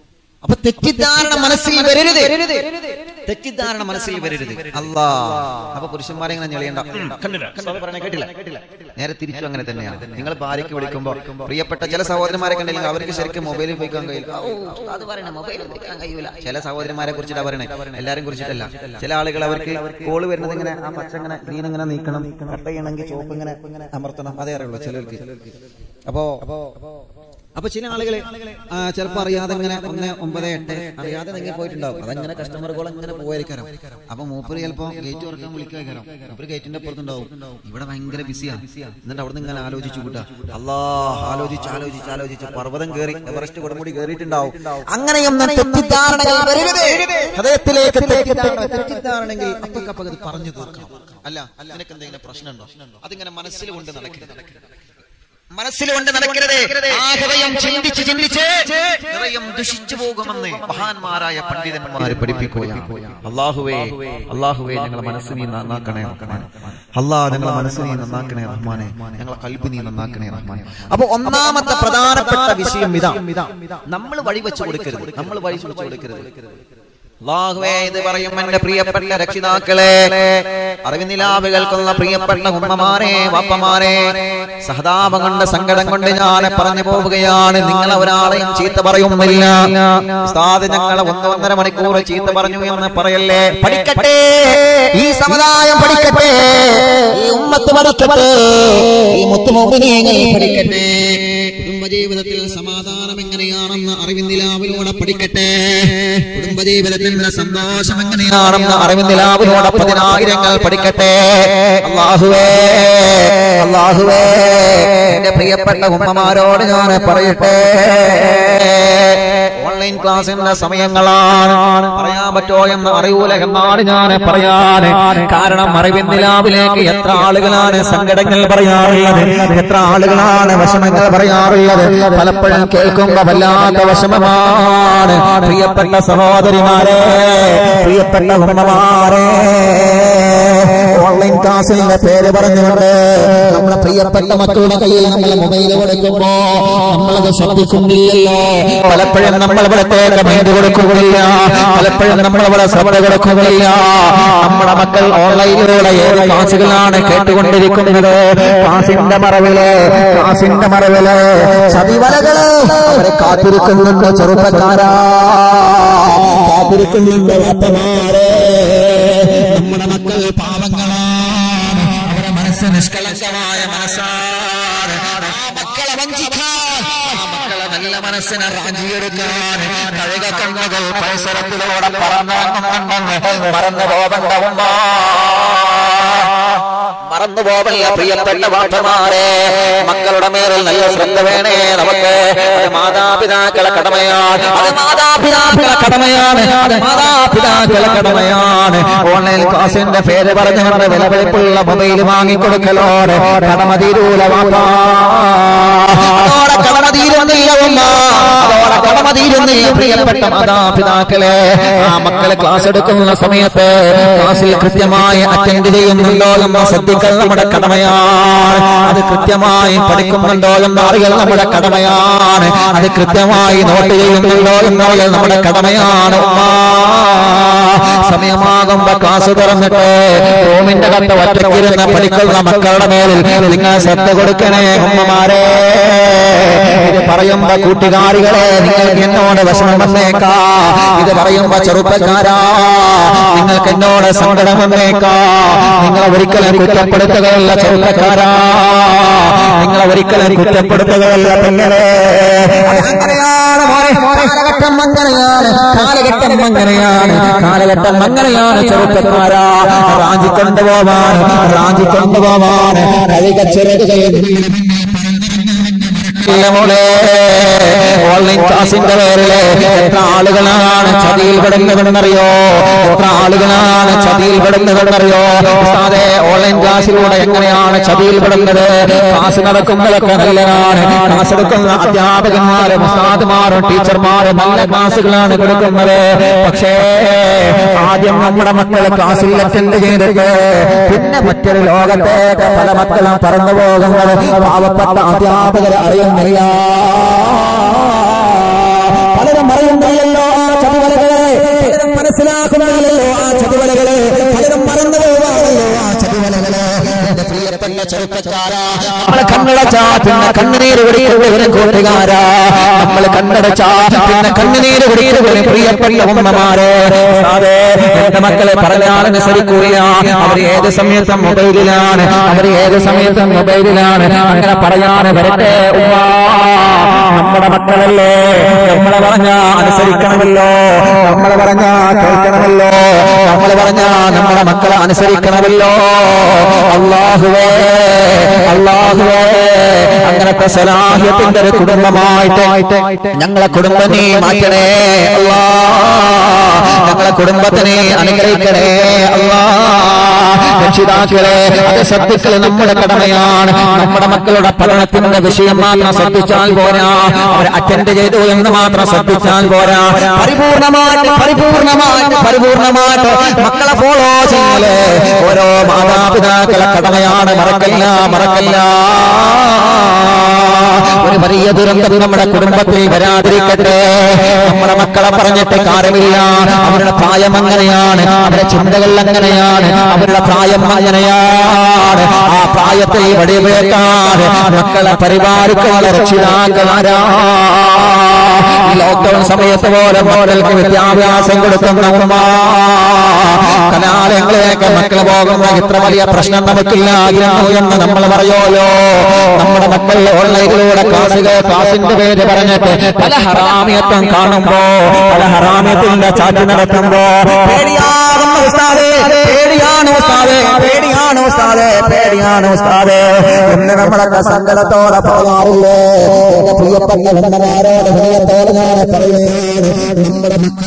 അപ്പൊ തെറ്റിദ്ധാരണ മനസ്സിൽ വരരുത് തെറ്റിദ്ധാരണ മനസ്സിൽ വരരുത് അല്ലാ അപ്പൊ പുരുഷന്മാരെ ഇങ്ങനെ ഞെളിയണ്ട ഉം, കണ്ടില്ല കണ്ടോ? പറയണേ കേട്ടില്ല നേരെ തിരിച്ചു അങ്ങനെ തന്നെയാണ് നിങ്ങൾ ഭാര്യയ്ക്ക് വിളിക്കുമ്പോൾ പ്രിയപ്പെട്ട ചില സഹോദരന്മാരെ കണ്ടില്ലെങ്കിൽ അവർക്ക് ശരിക്കും മൊബൈലിൽ ഉപയോഗിക്കാൻ കഴിയില്ല ഓ, അത് പറയണ മൊബൈൽ ഉപയോഗിക്കാൻ കഴിയൂല ചില സഹോദരന്മാരെ കുറിച്ചിട്ടാ പറയണേ എല്ലാരും കുറിച്ചിട്ടല്ല ചില ആളുകൾ അവർക്ക് കോള് വരുന്നത് ഇങ്ങനെ ആ പച്ച ഇങ്ങനെ ഗ്രീൻ ഇങ്ങനെ നീക്കണം കട്ട് ചെയ്യണമെങ്കിൽ ചോപ്പ് ഇങ്ങനെ അമർത്തണം അതേ അറിയുള്ളൂ ചിലർക്ക് അപ്പോ അപ്പൊ ചില ആളുകള് ആ, ചിലപ്പോ അറിയാതെ ഇങ്ങനെ ഒന്ന് ഒമ്പത് എട്ട് അറിയാതെ നിങ്ങൾ പോയിട്ടുണ്ടാവും അതങ്ങനെ കസ്റ്റമർ കോൾ ഇങ്ങനെ പോയിരിക്കാരം അപ്പൊ മൂപ്പര് ചിലപ്പോ ഗേറ്റ് തുറക്കാൻ വിളിക്കാരം മൂപ്പര് ഗേറ്റിന്റെ അപ്പുറത്തുണ്ടാവും ഇവിടെ ഭയങ്കര ബിസിയാണ് എന്നിട്ട് അവിടെ നിന്ന് ഇങ്ങനെ ആലോചിച്ചു കൂട്ടാ അല്ലാ ആലോചിച്ച് ആലോചിച്ച് ആലോചിച്ച് പർവ്വതം കയറി എവറസ്റ്റ് കൊടുമുടി കയറിയിട്ടുണ്ടാവും അങ്ങനെയൊന്നും തെറ്റിദ്ധാരണകൾ വരരുത് ഹൃദയത്തിലേക്ക് തെറ്റിദ്ധാരണ തെറ്റിദ്ധാരണെങ്കിൽ അപ്പക്കപ്പക്ക് അത് പറഞ്ഞു തീർക്കണം അല്ല നിനക്ക് എന്തെങ്കിലും പ്രശ്നമുണ്ടോ അതിങ്ങനെ മനസ്സിൽ കൊണ്ട് നടക്കരുത് മനസ്സിൽ കൊണ്ട് നടക്കരുത് ആ ഹൃദയം ചിന്തിച്ച് ചിന്തിച്ച് ഹൃദയം ദുഷിച്ചു പോകുമെന്ന് മഹാന്മാരായ പണ്ഡിതന്മാരെ പഠിപ്പിക്കുകയാണ് അള്ളാഹുവേ അള്ളാഹുവേ ഞങ്ങളെ മനസ്സ് നീ നന്നാക്കണേ റഹ്മാനെ അള്ളാഹ് ഞങ്ങളെ മനസ്സ് നീ നന്നാക്കണേ റഹ്മാനെ ഞങ്ങളെ കൽബ് നീ നന്നാക്കണേ റഹ്മാനെ അപ്പൊ ഒന്നാമത്തെ പ്രധാനപ്പെട്ട വിഷയം ഇതാ നമ്മൾ വഴി വെച്ചു കൊടുക്കരുത് നമ്മൾ വഴി വെച്ചു കൊടുക്കരുത് അള്ളാഹുവേ ഇത് പറയും എന്റെ പ്രിയപ്പെട്ട രക്ഷിതാക്കളെ അറിവിനിലാവ് കേൾക്കുന്ന പ്രിയപ്പെട്ട ഉമ്മമാരെ വാപ്പമാരെ സഹതാപം കൊണ്ട് സങ്കടം കൊണ്ട് ഞാൻ പറഞ്ഞു പോവുകയാണ് നിങ്ങളെ ഒരാളെയും ചീത്ത പറയുന്നില്ല ഉസ്താദ് ഞങ്ങളെ ഒന്ന് ഒന്നര മണിക്കൂർ ചീത്ത പറഞ്ഞു എന്ന് പറയല്ലേ പഠിക്കട്ടെ ഈ സമുദായം പഠിക്കട്ടെ ഈ ഉമ്മത്ത് പഠിക്കട്ടെ ഈ മുത്തുമോഹിനിയങ്ങൾ പഠിക്കട്ടെ കുടുംബജീവിതത്തിൽ സമാധാനം എങ്ങനെയാണെന്ന് അറിവിന്ദിലാവിലൂടെ പഠിക്കട്ടെ കുടുംബജീവിതത്തിന്റെ സന്തോഷം എങ്ങനെയാണെന്ന് അറിവിന്ദിലാവിലൂടെ പതിനായിരങ്ങൾ പഠിക്കട്ടെ അള്ളാഹുവേ അള്ളാഹുവേ എന്റെ പ്രിയപ്പെട്ട ഉമ്മമാരോട് ഞാൻ പറയട്ടെ ഓൺലൈൻ ക്ലാസ്സിന്റെ സമയങ്ങളാണ് പറയാൻ പറ്റോ എന്ന് അറിയൂല എന്നാണ് ഞാൻ പറയാൻ കാരണം അറിവിന്ദിലാവിലേക്ക് എത്ര ആളുകളാണ് സങ്കടങ്ങൾ പറയാറുള്ളത് എത്ര ആളുകളാണ് വിഷമങ്ങൾ പറയാറുള്ളത് പലപ്പോഴും കേൾക്കുമ്പോ വല്ലാത്ത വിഷമമാണ് പ്രിയപ്പെട്ട സഹോദരിമാരെ പ്രിയപ്പെട്ട ഉമ്മമാരെ ഓൺലൈൻ ക്ലാസ്സിന്റെ പേര് പറഞ്ഞുകൊണ്ട് നമ്മുടെ പ്രിയപ്പെട്ട മക്കളുടെ കയ്യിൽ നമ്മൾ മൊബൈൽ കൊടുക്കുമ്പോ നമ്മളത് ശ്രദ്ധിക്കുന്നില്ലല്ലോ പലപ്പോഴും നമ്മൾ ഇവിടത്തേക്ക് മൈൻഡ് കൊടുക്കുകയില്ല പലപ്പോഴും നമ്മൾ ഇവിടെ ശ്രദ്ധ കൊടുക്കുകയില്ല നമ്മുടെ മക്കൾ ഓൺലൈനിലൂടെ ഏത് ക്ലാസുകളാണ് കേട്ടുകൊണ്ടിരിക്കുന്നത് ക്ലാസിന്റെ മറവില് ക്ലാസിന്റെ മറവില് ചതിവലകള് അവരെ കാത്തിരിക്കുന്നുണ്ട് ചെറുപ്പക്കാരാ കാത്തിരിക്കുന്നുണ്ട് വാപ്പമാരെ നമ്മുടെ മക്കൾ പാവങ്ങളാണ് അവരുടെ മനസ്സ് നിഷ്കളങ്കമായ മനസ്സാണ് ആ മക്കളെ വഞ്ചിക്കാൻ ആ മക്കളെ നല്ല മനസ്സിനെ റാഞ്ചിയെടുക്കാൻ കഴുക കണ്ണുകൾ പരിസരത്തിലൂടെ പറന്നു മറന്നു പോകണ്ട മറന്നു പോവല്ല പ്രിയപ്പെട്ട വാട്ടമാരെ മക്കളുടെ മേലിൽ നല്ല ശ്രദ്ധ വേണേ നമുക്ക് അത് മാതാപിതാക്കളെ കടമയാണ് അത് മാതാപിതാക്കളെ കടമയാണ് അത് മാതാപിതാക്കളെ കടമയാണ് ഓൺലൈൻ ക്ലാസിന്റെ പേര് പറഞ്ഞുകൊണ്ട് വിലപിടിപ്പുള്ള മൊബൈൽ വാങ്ങിക്കൊടുക്കലോടെ കടമ തീരൂല വാപ്പാ അതോടെ കടമ തീരുന്നില്ല ഉമ്മ അതോടെ കടമ തീരുന്നില്ല പ്രിയപ്പെട്ട മാതാപിതാക്കളെ ആ മക്കളെ ക്ലാസ് എടുക്കുന്ന സമയത്ത് ക്ലാസ്സിൽ കൃത്യമായി അറ്റൻഡ് ചെയ്യുന്നുണ്ടോ എന്ന് ശ്രദ്ധിക്കൽ നമ്മുടെ കടമയാണ് അത് കൃത്യമായി പഠിക്കുന്നുണ്ടോ എന്ന് അറിയൽ നമ്മുടെ കടമയാണ് അത് കൃത്യമായി നോട്ട് ചെയ്യുന്നുണ്ടോ എന്ന് അറിയൽ നമ്മുടെ കടമയാണ് ഉമ്മ സമയമാകുമ്പോ ക്ലാസ് തുറന്നിട്ട് റൂമിന്റെ കത്ത് ഒറ്റയ്ക്കിരുന്ന് പഠിക്കുന്ന മക്കളുടെ മേലിൽ നിങ്ങൾ ശ്രദ്ധ കൊടുക്കണേ ഉമ്മമാരെ ഇത് പറയുമ്പോ കൂട്ടുകാരികളെ നിങ്ങൾക്ക് എന്നോട് വിഷമം വന്നേക്കാ ഇത് പറയുമ്പോ ചെറുപ്പക്കാരാ നിങ്ങൾക്ക് എന്നോട് സങ്കടം വന്നേക്കാ നിങ്ങൾ ഒരിക്കലും കുറ്റപ്പെടുത്തുകയല്ല ചെറുപ്പക്കാരാ നിങ്ങൾ ഒരിക്കലും കുറ്റപ്പെടുത്തുകയല്ല പെങ്ങളെ അങ്ങനെയാണ് മോനെ കാലഘട്ടം അങ്ങനെയാണ് കാലഘട്ടം അങ്ങനെയാണ് കാലഘട്ടം അങ്ങനെയാണ് ചെറുപ്പക്കാരാ റാഞ്ചി കൊണ്ടുപോവാൻ റാഞ്ചി കൊണ്ടുപോവാൻ കഴിക ചെറുതുകയും ഓൺലൈൻ ക്ലാസിന്റെ പേരില് എത്ര ആളുകളാണ് ചതിയിൽ പെടുന്നതെന്നറിയോ എത്ര ആളുകളാണ് ചതിയിൽ പെടുന്നതെന്നറിയോ ഉസ്താദേ ഓൺലൈൻ ക്ലാസ്സിലൂടെ എങ്ങനെയാണ് ചതിയിൽ പെടുന്നത് ക്ലാസ് നടക്കുമ്പോഴൊക്കെ നല്ലതാണ് ക്ലാസ് എടുക്കുന്ന അധ്യാപകന്മാരും ഉസ്താദുമാരും ടീച്ചർമാരും നല്ല ക്ലാസ്സുകളാണ് കൊടുക്കുന്നത് പക്ഷേ ആദ്യം നമ്മുടെ മക്കളെ ക്ലാസ്സിൽ അറ്റൻഡ് ചെയ്തിട്ട് പിന്നെ മറ്റൊരു ലോകത്തേക്ക് പല മക്കളും പറന്നു പോകുന്നത് പാവപ്പെട്ട അധ്യാപകരെ അറിയുന്നില്ല പലരും അറിയുന്നില്ലല്ലോ ചെറുപ്പക്കാരാ നമ്മളെ കണ്ണടച്ചാ പിന്നെ കണ്ണുനീര് കുടിക്കുന്നവരും കൂട്ടുകാരാ നമ്മള് കണ്ണടച്ചാ പിന്നെ കണ്ണുനീര് കുടിക്കുന്നവരും പ്രിയപ്പെട്ട ഉമ്മമാരെ സാറേ എന്റെ മക്കളെ പറഞ്ഞാൽ അനുസരിക്കൂല അവർ ഏത് സമയത്തും മൊബൈലിലാണ് അവർ ഏത് സമയത്തും മൊബൈലിലാണ് അങ്ങനെ പറയാൻ വരട്ടെ ഉമ്മ നമ്മുടെ മക്കളല്ലേ നമ്മളെ പറഞ്ഞ അനുസരിക്കണമല്ലോ നമ്മളെ പറഞ്ഞ കേൾക്കണമല്ലോ നമ്മളെ പറഞ്ഞ നമ്മുടെ മക്കളെ അനുസരിക്കണമല്ലോ അള്ളാഹുവേ അള്ളാഹുവേ അങ്ങനത്തെ സലാഹ്യത്തിന്റെ ഒരു കുടുംബമായിട്ട് ഞങ്ങളെ കുടുംബം നീ മാറ്റണേ അല്ലാ ഞങ്ങളെ കുടുംബത്തിനെ അനുഗ്രഹിക്കണേ അല്ലാ രക്ഷിതാക്കളെ അത് ശ്രദ്ധിക്കൽ നമ്മുടെ കടമയാണ് നമ്മുടെ മക്കളുടെ പഠനത്തിന്റെ വിഷയം മാത്രം ശ്രദ്ധിച്ചാൽ പോരാ അവർ അറ്റൻഡ് ചെയ്തു എന്ന് മാത്രം ശ്രദ്ധിച്ചാൽ പോരാ പരിപൂർണമായിട്ട് പരിപൂർണമായിട്ട് പരിപൂർണമായിട്ട് മക്കളെ ഫോളോ ചെയ്യല് ഓരോ മാതാപിതാക്കളെ കടമയാണ് മറക്കല്ല മറക്കല്ല ഒരു വലിയ ദുരന്തം നമ്മുടെ കുടുംബത്തിൽ വരാതിരിക്കട്ടെ നമ്മുടെ മക്കളെ പറഞ്ഞിട്ട് കാര്യമില്ല അവരുടെ പ്രായം അങ്ങനെയാണ് അവരുടെ ചിന്തകൾ അങ്ങനെയാണ് അവരുടെ പ്രായം അങ്ങനെയാണ് ആ പ്രായത്തിൽ വെടിവെക്കാതെ മക്കളെ പരിപാലിക്കുന്ന രക്ഷിതാക്കളാരാ ഈ ലോക്ക്ഡൌൺ സമയത്ത് പോലെ മോഡൽക്ക് വിദ്യാഭ്യാസം കൊടുക്കുന്ന ഉമ്മ കലാലയങ്ങളിലേക്ക് മക്കളെ പോകുന്ന ഇത്ര വലിയ പ്രശ്നം നമുക്കില്ലായിരുന്നു എന്ന് നമ്മൾ പറയുമല്ലോ നമ്മുടെ മക്കൾ ഓൺലൈനിലൂടെ ക്ലാസുകൾ ക്ലാസിന്റെ പേര് പറഞ്ഞിട്ട് പല ഹറാമിയത്വം കാണുമ്പോ പല ഹറാമിയത്തിന്റെ ചാറ്റ് നടത്തുമ്പോ പേടിയാകുന്ന ഉസ്താദേ പേടിയാണ് ഉസ്താദേ പേടിയാണ് ഉസ്താദേ പേടിയാണ് ഉസ്താദേ എന്ന് നമ്മളൊക്കെ സങ്കടത്തോടെ പറയാറില്ലേ എന്റെ പ്രിയപ്പെട്ട വന്ദമാരോട് ഹൃദയത്തോടെ ഞാൻ പറയുകയാണ് നമ്മുടെ മക്കൾ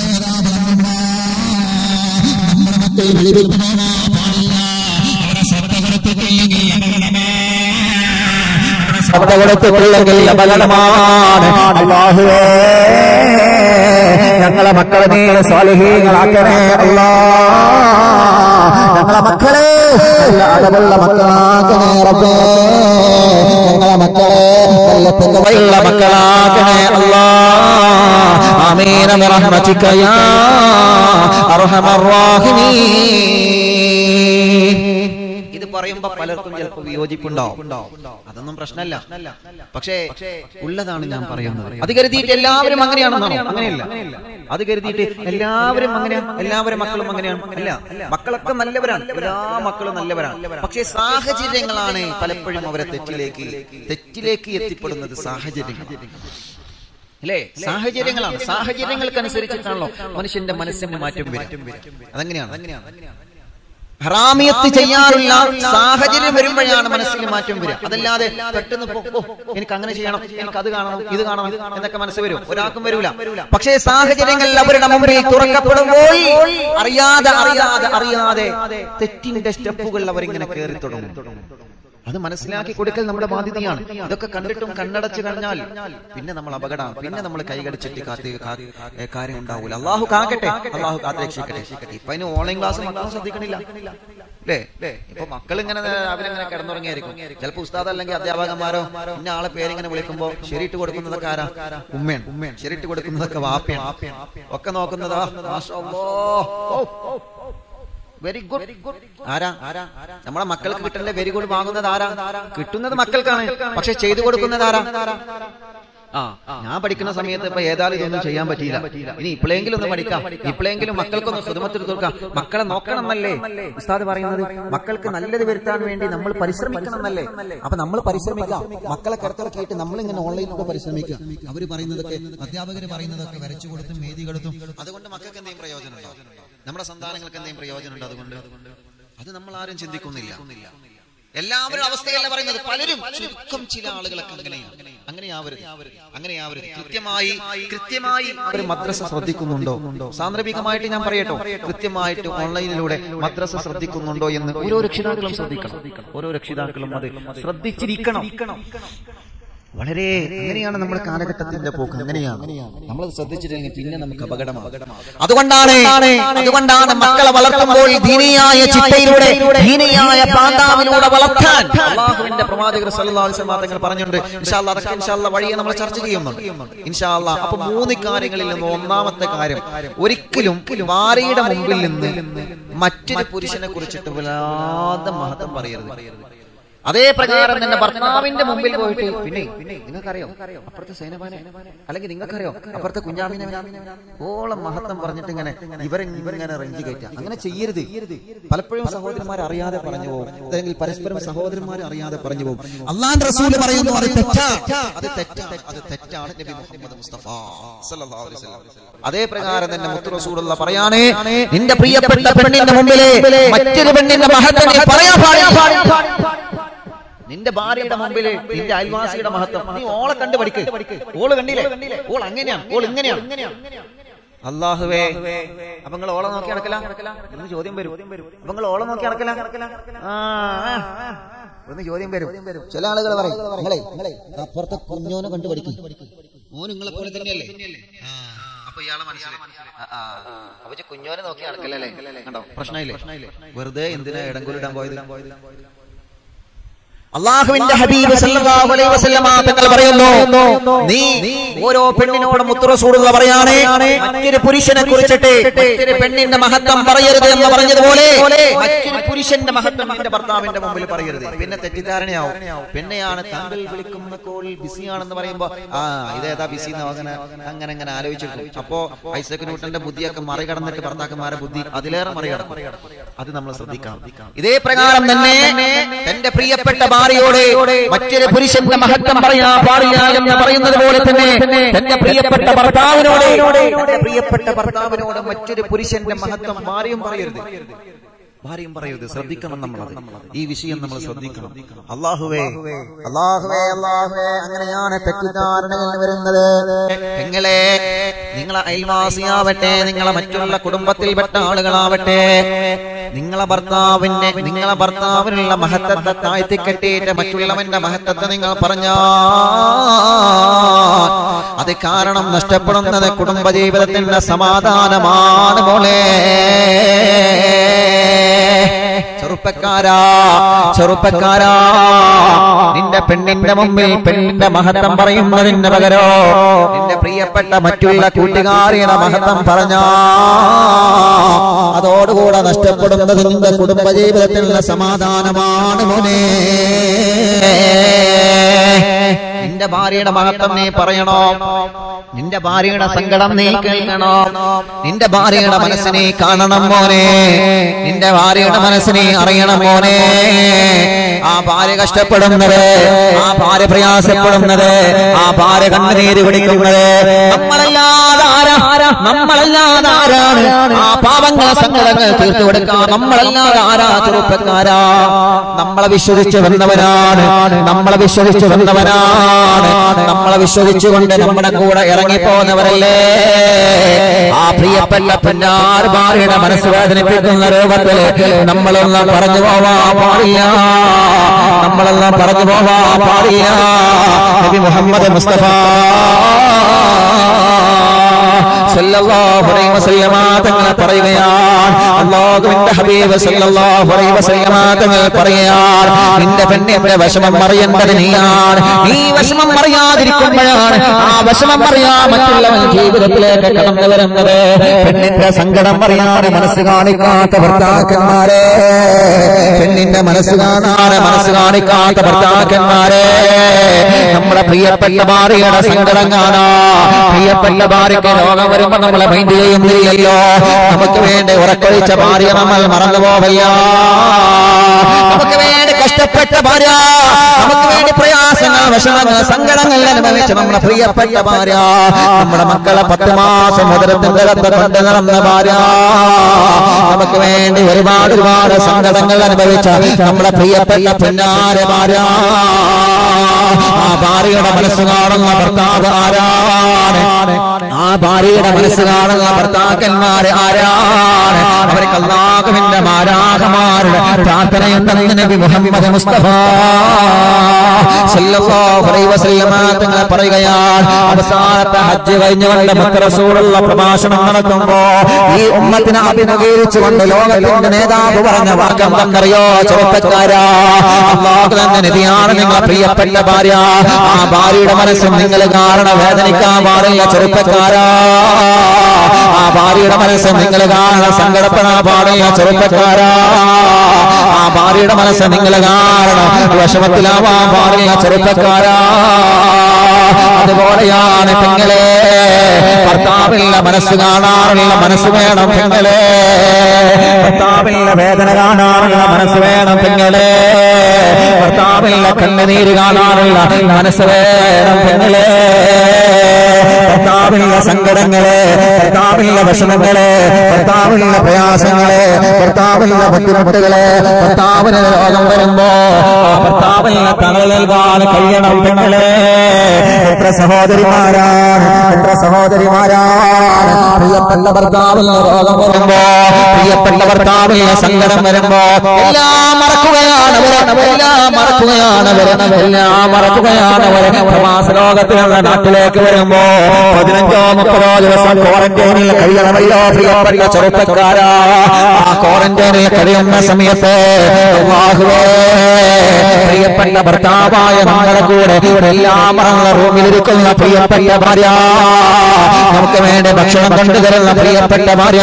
നമ്മുടെ മക്കൾ വെളിവിൽപ്പെടാനാ പാടില്ല അവരെ ശബ്ദകരത്തില്ലെങ്കിൽ ശബ്ദകരത്തില്ലെങ്കിൽ അപകടമാണ് അല്ലാഹുവേ ഞങ്ങളെ മക്കളെ നീ സ്വാലിഹീങ്ങളാക്കണേ അല്ലാ ഞങ്ങളെ മക്കളെ നല്ല അടവുള്ള മക്കളാക്കണേ റബ്ബേ ഞങ്ങളെ മക്കളെ നല്ല പെങ്ങുമയുള്ള മക്കളാക്കണേ അല്ലാ ആമീന ബിറഹ്മതിക യാ അർഹമർ റാഹിമീൻ ഇത് പറയുമ്പോ പലർക്കും ചിലപ്പോൾ വിയോജിപ്പുണ്ടാവും അതൊന്നും പ്രശ്നമല്ല പക്ഷേ ഉള്ളതാണ് ഞാൻ പറയുന്നത് അത് കരുതിയിട്ട് എല്ലാവരും അങ്ങനെയാണെന്നാണോ അങ്ങനെയല്ല അത് കരുതിയിട്ട് എല്ലാവരും അങ്ങനെയാണ് എല്ലാവരും മക്കളും അങ്ങനെയാണ് അല്ല മക്കളൊക്കെ നല്ലവരാണ് എല്ലാ മക്കളും നല്ലവരാണ് പക്ഷേ സാഹചര്യങ്ങളാണ് പലപ്പോഴും അവരെ തെറ്റിലേക്ക് തെറ്റിലേക്ക് എത്തിപ്പെടുന്നത് സാഹചര്യങ്ങൾ അല്ലേ സാഹചര്യങ്ങളാണ് സാഹചര്യങ്ങൾക്കനുസരിച്ചിട്ടാണല്ലോ മനുഷ്യന്റെ മനസ്സിന്റെ മാറ്റം വരും അതെങ്ങനെയാണ് ഹറാമിയത്ത് ചെയ്യാനുള്ള സാഹചര്യം വരുമ്പോഴാണ് മനസ്സിൽ മാറ്റം വരിക അതല്ലാതെ പെട്ടെന്ന് പോ, ഓ, എനിക്ക് അങ്ങനെ ചെയ്യണം എനിക്ക് അത് കാണണം ഇത് കാണണം എന്നൊക്കെ മനസ്സ് വരും ഒരാൾക്കും വരൂല പക്ഷേ സാഹചര്യങ്ങൾ അവരുടെ മുമ്പിൽ തുറക്കപ്പെടുമ്പോൾ അറിയാതെ അറിയാതെ അറിയാതെ തെറ്റിന്റെ സ്റ്റെപ്പുകൾ അവരിങ്ങനെ കയറി തുടങ്ങും അത് മനസ്സിലാക്കി കൊടുക്കൽ നമ്മുടെ ബാധ്യതയാണ് ഇതൊക്കെ കണ്ടിട്ടും കണ്ണടച്ചു കഴിഞ്ഞാൽ പിന്നെ നമ്മൾ അപകടമാണ് പിന്നെ നമ്മൾ കൈകടിച്ചിട്ട് കാത്തി കാ- ഏ, കാര്യം ഉണ്ടാവൂല അള്ളാഹു കാക്കട്ടെ അള്ളാഹു കാത്ത് രക്ഷിക്കട്ടെ ഇപ്പൊ അതിന് ഓൺലൈൻ ക്ലാസ് മക്കളും ശ്രദ്ധിക്കണില്ല അല്ലേ ഇപ്പൊ മക്കൾ ഇങ്ങനെ അവരിങ്ങനെ കിടന്നുറങ്ങിയായിരിക്കും ചിലപ്പോ ഉസ്താദ് അല്ലെങ്കിൽ അധ്യാപകന്മാരോ ഇന്ന ആളെ പേരിങ്ങനെ വിളിക്കുമ്പോ ശരിയിട്ട് കൊടുക്കുന്നതൊക്കെ ആരാ ഉമ്മയാണ് ഉമ്മയാണ് ശരിയിട്ട് കൊടുക്കുന്നതൊക്കെ വാപ്പയാണ് ഒക്കെ നോക്കുന്നതാ മാഷാ അല്ലാഹ്. ഓ, ഓ, ഓ. വെരി ഗുഡ് ആരാ ആരാ നമ്മളെ മക്കൾക്ക് കിട്ടേണ്ട വെരി ഗുഡ് വാങ്ങുന്നത് ആരാ കിട്ടുന്നത് മക്കൾക്കാണ് പക്ഷെ ചെയ്തു കൊടുക്കുന്നത് ആരാ ആ ഞാൻ പഠിക്കുന്ന സമയത്ത് ഇപ്പൊ ഏതായാലും ഇതൊന്നും ചെയ്യാൻ പറ്റിയില്ല ഇനി ഇപ്പോഴെങ്കിലും ഒന്ന് പഠിക്കാം ഇപ്പോഴെങ്കിലും മക്കൾക്കൊന്ന് സുഖമത്തിൽ തീർക്കാം മക്കളെ നോക്കണം എന്നല്ലേ ഉസ്താദ് പറയുന്നത് മക്കൾക്ക് നല്ലത് വരുത്താൻ വേണ്ടി നമ്മൾ പരിശ്രമിക്കണം എന്നല്ലേ അപ്പൊ നമ്മൾ പരിശ്രമിക്കാം മക്കളെ കിടത്തിറക്കിയിട്ട് നമ്മൾ ഇങ്ങനെ ഓൺലൈനിലൂടെ പരിശ്രമിക്കുക അവര് പറയുന്നതൊക്കെ അധ്യാപകർ പറയുന്നതൊക്കെ വരച്ചു കൊടുത്തും വേദി കൊടുത്തും അതുകൊണ്ട് മക്കൾക്ക് എന്തെങ്കിലും പ്രയോജനം ഉണ്ടോ നമ്മുടെ സന്താനങ്ങൾക്ക് എന്തെങ്കിലും പ്രയോജനം ഉണ്ട് അതുകൊണ്ട് അത് നമ്മൾ ആരും ചിന്തിക്കുന്നില്ല എല്ലാവരുടെ അവസ്ഥയല്ല പറയുന്നത് പലരും ചുരുക്കം ചില ആളുകളൊക്കെ അങ്ങനെയാണ് അങ്ങനെയാവരുത് അങ്ങനെയാവരുത് കൃത്യമായി കൃത്യമായി ഒരു മദ്രസ ശ്രദ്ധിക്കുന്നുണ്ടോ സാന്ദർഭികമായിട്ട് ഞാൻ പറയട്ടോ കൃത്യമായിട്ട് ഓൺലൈനിലൂടെ മദ്രസ ശ്രദ്ധിക്കുന്നുണ്ടോ എന്ന് ഓരോ രക്ഷിതാക്കളും ശ്രദ്ധിക്കണം ഓരോ രക്ഷിതാക്കളും അത് ശ്രദ്ധിച്ചിരിക്കണം വളരെ അങ്ങനെയാണ് നമ്മുടെ കാലഘട്ടത്തിന്റെ പോക്ക് അങ്ങനെയാണ് നമ്മൾ ശ്രദ്ധിച്ചിട്ടില്ലെങ്കിൽ പിന്നെ നമുക്ക് അപകടമാണ് അതുകൊണ്ടാണ് അതുകൊണ്ടാണ് മക്കളെ വളർത്തുമ്പോൾ ദീനിയായ ചിട്ടയിലൂടെ ദീനിയായ പാതാവിലൂടെ വളർത്താൻ അള്ളാഹുവിന്റെ പ്രവാചകർ സല്ലല്ലാഹു അലൈഹി വസല്ലം തങ്ങൾ പറഞ്ഞിട്ടുണ്ട് ഇൻഷാ അല്ലാഹ് അതൊക്കെ ഇൻഷാ അല്ലാഹ് വഴിയെ നമ്മൾ ചർച്ച ചെയ്യുന്നുണ്ട് ഇൻഷാ അല്ലാഹ് അപ്പൊ മൂന്ന് കാര്യങ്ങളിൽ നിന്ന് ഒന്നാമത്തെ കാര്യം ഒരിക്കലും ഭാര്യയുടെ മുമ്പിൽ നിന്ന് മറ്റൊരു പുരുഷനെ കുറിച്ചിട്ട് വല്ലാതെ മഹത്വം പറയരുത് അതേ പ്രകാരം തന്നെ ഭർത്താവിന്റെ മുമ്പിൽ പോയിട്ട് പിന്നെ നിങ്ങൾക്കറിയോ അപ്പുറത്തെ സൈനബാനെ അല്ലെങ്കിൽ നിങ്ങൾക്കറിയോ അപ്പുറത്തെ കുഞ്ഞാമിനെ ഓളം മഹത്വം പറഞ്ഞിട്ട് ഇങ്ങനെ ഇവരെ ഇവരിങ്ങനെ റെഞ്ചി കയറ്റാം അങ്ങനെ ചെയ്യരുത് പലപ്പോഴും സഹോദരന്മാർ അറിയാതെ പറഞ്ഞു പോകും അല്ലെങ്കിൽ പരസ്പരം സഹോദരന്മാർ അറിയാതെ പറഞ്ഞു പോകും അള്ളാൻ റസൂല് പറയുന്നു അത് തെറ്റാ അത് തെറ്റാണ് അത് തെറ്റാണ് നബി മുഹമ്മദ് മുസ്തഫ സല്ലല്ലാഹു അലൈഹി വസല്ലം അതേ പ്രകാരം തന്നെ മുത്തു റസൂലുള്ള പറയാനേ നിന്റെ പ്രിയപ്പെട്ട പെണ്ണിന്റെ മുമ്പിലെ മറ്റൊരു പെണ്ണിന്റെ മഹത്വം നീ പറയാൻ പാടില്ല നിന്റെ ഭാര്യയുടെ മുമ്പില് നിന്റെ അയൽവാസിയുടെ മഹത്വം നീ ഓളെ കണ്ട് പഠിക്ക് ഓള് കണ്ടില്ലേ ഓൾ അങ്ങനെയാണ് ഓൾ ഇങ്ങനെയാണ് അള്ളാഹുവേ അപ്പൊ നിങ്ങൾ ഓളെ നോക്കി നടക്കല എന്ന് ചോദ്യം വരും അപ്പൊ നിങ്ങൾ ഓളെ നോക്കി നടക്കല ആ ആ. ഒന്ന് ചോദ്യം വരും ചില ആളുകൾ പറയും നിങ്ങളെ അപ്പുറത്തെ കുഞ്ഞോനെ കണ്ട് പഠിക്കും മോൻ നിങ്ങളെ പോലെ തന്നെയല്ലേ ആ, അപ്പൊ ഇയാളെ മനസ്സിലായി അപ്പൊ ഇജ്ജ് കുഞ്ഞോനെ നോക്കി നടക്കലല്ലേ കണ്ടോ പ്രശ്നമില്ലേ വെറുതെ എന്തിനാ ഇടങ്കൊലിടാൻ പോയത് അള്ളാഹുവിന്റെ ഹബീബ് സല്ലല്ലാഹു അലൈഹി വസല്ലമ തങ്ങൾ പറയുന്നു നീ ഓരോ പെണ്ണിനോട് മുത്തുറസൂടുള്ള പറയാനേ മറ്റൊരു പുരുഷനെ കുറിച്ചിട്ട് മറ്റൊരു പെണ്ണിന്റെ മഹത്വം പറയരുത് എന്ന് പറഞ്ഞതുപോലെ മറ്റൊരു പുരുഷന്റെ മഹത്വം നിന്റെ ഭർത്താവിന്റെ മുമ്പിൽ പറയരുത് പിന്നെ തെറ്റിദ്ധാരണയാവും പിന്നെയാണ് താങ്കൾ വിളിക്കുന്ന കോളിൽ ബിസിയാണെന്ന് പറയുമ്പോ ആ ഇതേതാ ബിസി എന്ന് അങ്ങനെ അങ്ങനെ അങ്ങനെ ആലോചിച്ചിരിക്കും അപ്പോ ഐസക് ന്യൂട്ടന്റെ ബുദ്ധിയൊക്കെ മറികടന്നിട്ട് ഭർത്താക്കന്മാരെ ബുദ്ധി അതിലേറെ മറികടക്കും അത് നമ്മൾ ശ്രദ്ധിക്കണം ഇതേ പ്രകാരം തന്നെ തന്റെ പ്രിയപ്പെട്ട ഭാര്യയോട് മറ്റൊരു പുരുഷന്റെ മഹത്വം പറയാ പാടില്ല എന്ന് പറയുന്നത് പോലെ തന്നെ തന്റെ പ്രിയപ്പെട്ട ഭർത്താവിനോട് തന്റെ പ്രിയപ്പെട്ട ഭർത്താവിനോട് മറ്റൊരു പുരുഷന്റെ മഹത്വം ഭാര്യയും പറയരുത് ഭാര്യയും പറയരുത് ശ്രദ്ധിക്കണം നമ്മൾ ഈ വിഷയം നമ്മൾ ശ്രദ്ധിക്കണം അള്ളാഹുവേ അള്ളാഹുവേ അള്ളാഹുവേ അങ്ങനെയാണ് തെറ്റിദ്ധാരണകൾ വരുന്നത് നിങ്ങളെ നിങ്ങളെ അയൽവാസിയാവട്ടെ നിങ്ങളെ മറ്റുള്ള കുടുംബത്തിൽപ്പെട്ട ആളുകളാവട്ടെ നിങ്ങളെ ഭർത്താവിന്റെ നിങ്ങളെ ഭർത്താവിനുള്ള മഹത്വത്തെ താഴ്ത്തിക്കെട്ടിയിട്ട് മറ്റുള്ളവന്റെ മഹത്വത്തെ നിങ്ങൾ പറഞ്ഞാ അത് കാരണം നഷ്ടപ്പെടുന്നത് കുടുംബജീവിതത്തിന്റെ സമാധാനമാണ് മോളെ ചെറുപ്പക്കാരാ ചെറുപ്പക്കാരാ നിന്റെ പെണ്ണിന്റെ മുമ്പിൽ പെണ്ണിന്റെ മഹത്വം പറയുന്നതിന് പകരോ നിന്റെ പ്രിയപ്പെട്ട മറ്റുള്ള കൂട്ടുകാരിയുടെ മഹത്വം പറഞ്ഞാ അതോടുകൂടെ നഷ്ടപ്പെടുന്നത് നിന്റെ കുടുംബജീവിതത്തിലുള്ള സമാധാനമാണ് മോനെ നിന്റെ ഭാര്യയുടെ മഹത്വം നീ പറയണോ നിന്റെ ഭാര്യയുടെ സങ്കടം നീ കേൾക്കണോ നിന്റെ ഭാര്യയുടെ മനസ്സിനെ കാണണം മോനെ നിന്റെ ഭാര്യയുടെ മനസ്സിനെ അറിയണം മോനെ ആ ഭാര്യ കഷ്ടപ്പെടുന്നത് ആ ഭാര്യ പ്രയാസപ്പെടുന്നത് ആ ഭാര്യ കണ്ണുനീര് പിടിക്കുന്നത് നമ്മളല്ലാതെ ആരാ നമ്മളല്ലാതെ ആരാണ് ആ പാവങ്ങളെ സങ്കടങ്ങൾ തീർത്തു കൊടുക്കാൻ നമ്മളല്ലാതെ ആരാ ചെറുപ്പക്കാരാ നമ്മളെ വിശ്വസിച്ച് വന്നവനാണ് നമ്മളെ വിശ്വസിച്ച് വന്നവനാണ് നമ്മളെ വിശ്വസിച്ചുകൊണ്ട് നമ്മുടെ കൂടെ ഇറങ്ങിപ്പോന്നവരല്ലേ ആ പ്രിയപ്പെട്ട പെണ്ണാർ ഭാര്യയുടെ മനസ്സ് വേദനിപ്പിക്കുന്ന രൂപത്തിൽ നമ്മളൊന്നും പറഞ്ഞു പോവാ പാടില്ല നമ്മളെല്ലാം പറഞ്ഞു പോവാ പാടില്ല നബി മുഹമ്മദ് മുസ്തഫ സല്ലല്ലാഹു അലൈഹി വസല്ലമ തങ്ങൾ പറയുകയാണ് അല്ലാഹുവിന്റെ ഹബീബ് സല്ലല്ലാഹു അലൈഹി വസല്ലമ തങ്ങൾ പറയുകയാണ് നിന്റെ പെണ്ണിന്റെ വിഷമം അറിയേണ്ടത് നീയാണ് നീ വിഷമം അറിയാതിരിക്കുമ്പോഴാണ് ആ വിഷമം അറിയാ മറ്റുള്ളവൻ ജീവിതത്തിലേക്ക് കടന്നു വരുന്നത് പെണ്ണിന്റെ സങ്കടം അറിയാതെ മനസ്സ് കാണിക്കാത്ത ഭർത്താക്കന്മാരെ പെണ്ണിന്റെ മനസ്സ് കാണാതെ മനസ്സ് കാണിക്കാത്ത ഭർത്താക്കന്മാരെ നമ്മുടെ പ്രിയപ്പെട്ട ഭാര്യയുടെ സങ്കടം കാണാ പ്രിയപ്പെട്ട ഭാര്യയ്ക്ക് രോഗം വരുമ്പോ നമ്മളെ മൈൻഡ് ചെയ്യുന്നില്ലല്ലോ നമുക്ക് വേണ്ടി ഉറക്കൊഴിച്ച ഭാര്യ നമ്മൾ മറന്നു പോവല്ല നമുക്ക് വേണ്ടി കഷ്ടപ്പെട്ട ഭാര്യ നമുക്ക് വേണ്ടി പ്രയാസങ്ങൾ വിഷമങ്ങൾ സങ്കടങ്ങൾ അനുഭവിച്ച നമ്മുടെ പ്രിയപ്പെട്ട ഭാര്യ നമ്മുടെ മക്കളെ പത്ത് മാസം മുതലത്തിന്റെ കത്ത് കൊണ്ട് നടന്ന ഭാര്യ നമുക്ക് വേണ്ടി ഒരുപാട് ഒരുപാട് സങ്കടങ്ങൾ അനുഭവിച്ച നമ്മുടെ പ്രിയപ്പെട്ട പിന്നാരെ ഭാര്യ ആ ഭാര്യയുടെ മനസ്സ് കാണുന്ന ഭർത്താവ് ആരാണ് ആ ഭാര്യയുടെ മനസ്സ് കാണുന്ന ഭർത്താക്കന്മാര് ആരാണ് അവർക്ക് അള്ളാഹുവിന്റെ മാരാഹമാരുടെ പ്രാർത്ഥനയുണ്ടെന്ന് നബി മുഹമ്മദ് മുസ്തഫ സല്ലല്ലാഹു അലൈഹി വസല്ലമ തങ്ങൾ പറയുകയാണ് അവസാനത്തെ ഹജ്ജ് കഴിഞ്ഞുകൊണ്ട് മക്രസൂടുള്ള പ്രഭാഷണം നടത്തുമ്പോ ഈ ഉമ്മത്തിനെ അഭിമുഖീകരിച്ചുകൊണ്ട് ലോകത്തിന്റെ നേതാവ് പറഞ്ഞ വാക്യം എന്നറിയോ ചെറുപ്പക്കാരാ അള്ളാഹു തന്നെ നബിയാണ് നിങ്ങളെ പ്രിയപ്പെട്ട ഭാര്യ ആ ഭാര്യയുടെ മനസ്സും നിങ്ങൾ കാരണം വേദനിക്കാൻ പാടില്ല ചെറുപ്പക്കാരാ ആ ഭാര്യയുടെ മനസ്സ് നിങ്ങൾ കാരണം സങ്കടപ്പെടാൻ പാടില്ല ചെറുപ്പക്കാരാ ആ ഭാര്യയുടെ മനസ്സ് നിങ്ങൾ കാരണം വിഷമത്തിലാവാൻ പാടില്ല ചെറുപ്പക്കാരാ അതുപോലെയാണ് പെങ്ങളെ ഭർത്താവില്ല മനസ്സ് കാണാറുള്ള മനസ്സ് വേണം പെങ്ങളെ ഭർത്താവില്ല വേദന കാണാറുള്ള മനസ്സ് വേണം പെങ്ങളെ ഭർത്താവില്ല കണ്ണുനീര് കാണാറുള്ള മനസ്സ് വേണം പെങ്ങളെ ഭർത്താവില്ല സങ്കടങ്ങളെ ഭർത്താവില്ല വിഷമങ്ങളെ ഭർത്താവില്ല പ്രയാസങ്ങളെ ഭർത്താവില്ല ബുദ്ധിമുട്ടുകളെ ഭർത്താവിന് രോഗം വരുമ്പോ ആ ഭർത്താവില്ല തണൽ നൽകാൻ കഴിയണം പെങ്ങളെ എത്ര സഹോദരിമാരാണ് എത്ര സഹോദരിമാരാണ് പ്രിയപ്പെട്ട ഭർത്താവിന് രോഗം വരുമ്പോ പ്രിയപ്പെട്ട ഭർത്താവിന് സങ്കടം വരുമ്പോ എല്ലാം മറക്കുകയാണ് അവര് എല്ലാം മറക്കുകയാണ് അവര് എല്ലാം മറക്കുകയാണ് അവര് പ്രവാസ ലോകത്തിലുള്ള നാട്ടിലേക്ക് വരുമ്പോ പതിനഞ്ചോ മുപ്പതോ ദിവസം ക്വാറന്റൈനിൽ കഴിയണമല്ലോ പ്രിയപ്പെട്ട ചെറുപ്പക്കാരാ ആ ക്വാറന്റൈനിൽ കഴിയുന്ന സമയത്ത് അല്ലാഹുവേ പ്രിയപ്പെട്ട ഭർത്താവായ നമ്മുടെ കൂടെ എല്ലാം മറന്ന റൂമിലിരിക്കുന്ന പ്രിയപ്പെട്ട ഭാര്യ നമുക്ക് വേണ്ടി ഭക്ഷണം കൊണ്ടുതരുന്ന പ്രിയപ്പെട്ട ഭാര്യ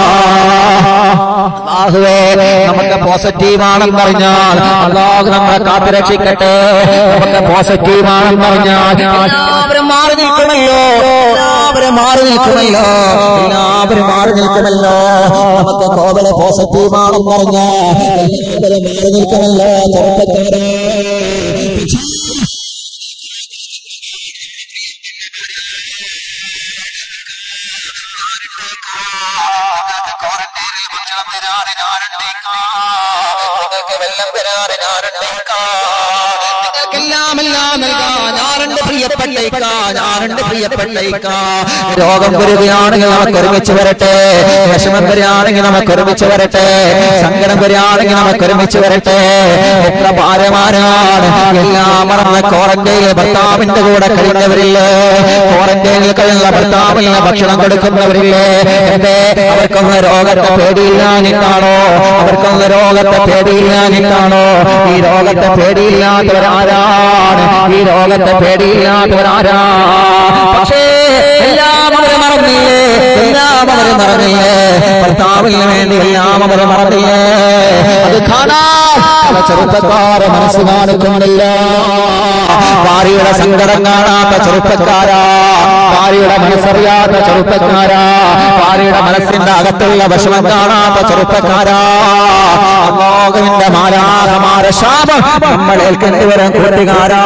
അല്ലാഹുവേ നമുക്ക് പോസിറ്റീവ് ആണെന്ന് പറഞ്ഞാൽ അള്ളാഹു നമ്മളെ കാത്തുരക്ഷിക്കട്ടെ നമുക്ക് പോസിറ്റീവ് ആണെന്ന് പറഞ്ഞാൽ എല്ലാവരും മാറി നിൽക്കുമല്ലോ എല്ലാവരും മാറി നിൽക്കുമല്ലോ എല്ലാവരും മാറി നിൽക്കുമല്ലോ നമുക്ക് കോവല പോസിറ്റീവ് ആണെന്ന് പറഞ്ഞാൽ എല്ലാവരും മാറി നിൽക്കുമല്ലോ ചെറുപ്പക്കാരെ രോഗം വരികയാണെങ്കിൽ നമുക്ക് ഒരുമിച്ച് വരട്ടെ വിഷമം വരികയാണെങ്കിൽ നമുക്ക് ഒരുമിച്ച് വരട്ടെ സങ്കടം വരികയാണെങ്കിൽ നമുക്ക് ഒരുമിച്ച് വരട്ടെ എത്ര ഭാര്യമാരാണ് എല്ലാം മറന്ന് ക്വാറന്റൈനിൽ ഭർത്താവിന്റെ കൂടെ കഴിഞ്ഞവരില്ലേ ക്വാറന്റൈനിൽ കഴിയുന്ന ഭർത്താവിന് ഭക്ഷണം കൊടുക്കുന്നവരില്ലേ എന്തേ അവർക്കൊന്ന് രോഗത്തെ പേടിയില്ലാഞ്ഞിട്ടാണോ അവർക്കൊന്ന് രോഗത്തെ പേടിയില്ലാഞ്ഞിട്ടാണോ ഈ രോഗത്തെ പേടിയില്ലാത്തവരാരാണ് ഈ രോഗത്തെ പേടിയില്ലാത്തവരാരാ പക്ഷേ എല്ലാം അവര് മറന്നില്ലേ എല്ലാം അവര് മറന്നില്ലേ ഭർത്താവിന് വേണ്ടി എല്ലാം അവര് മറന്നില്ലേ അത് കാണാൻ പല ചെറുപ്പക്കാരെ മനസ്സ് കാണിക്കുന്നില്ല ഭാര്യയുടെ സങ്കടം കാണാത്ത ചെറുപ്പക്കാരാ ഭാര്യയുടെ മനസ്സറിയാത്ത ചെറുപ്പക്കാരാ ഭാര്യയുടെ മനസ്സിന്റെ അകത്തുള്ള വിഷമം കാണാത്ത ചെറുപ്പക്കാരാ അമോഘവിന്റെ മാലാഹമാര ശാപം നമ്മൾ ഏൽക്കേണ്ടി വരും കൂട്ടുകാരാ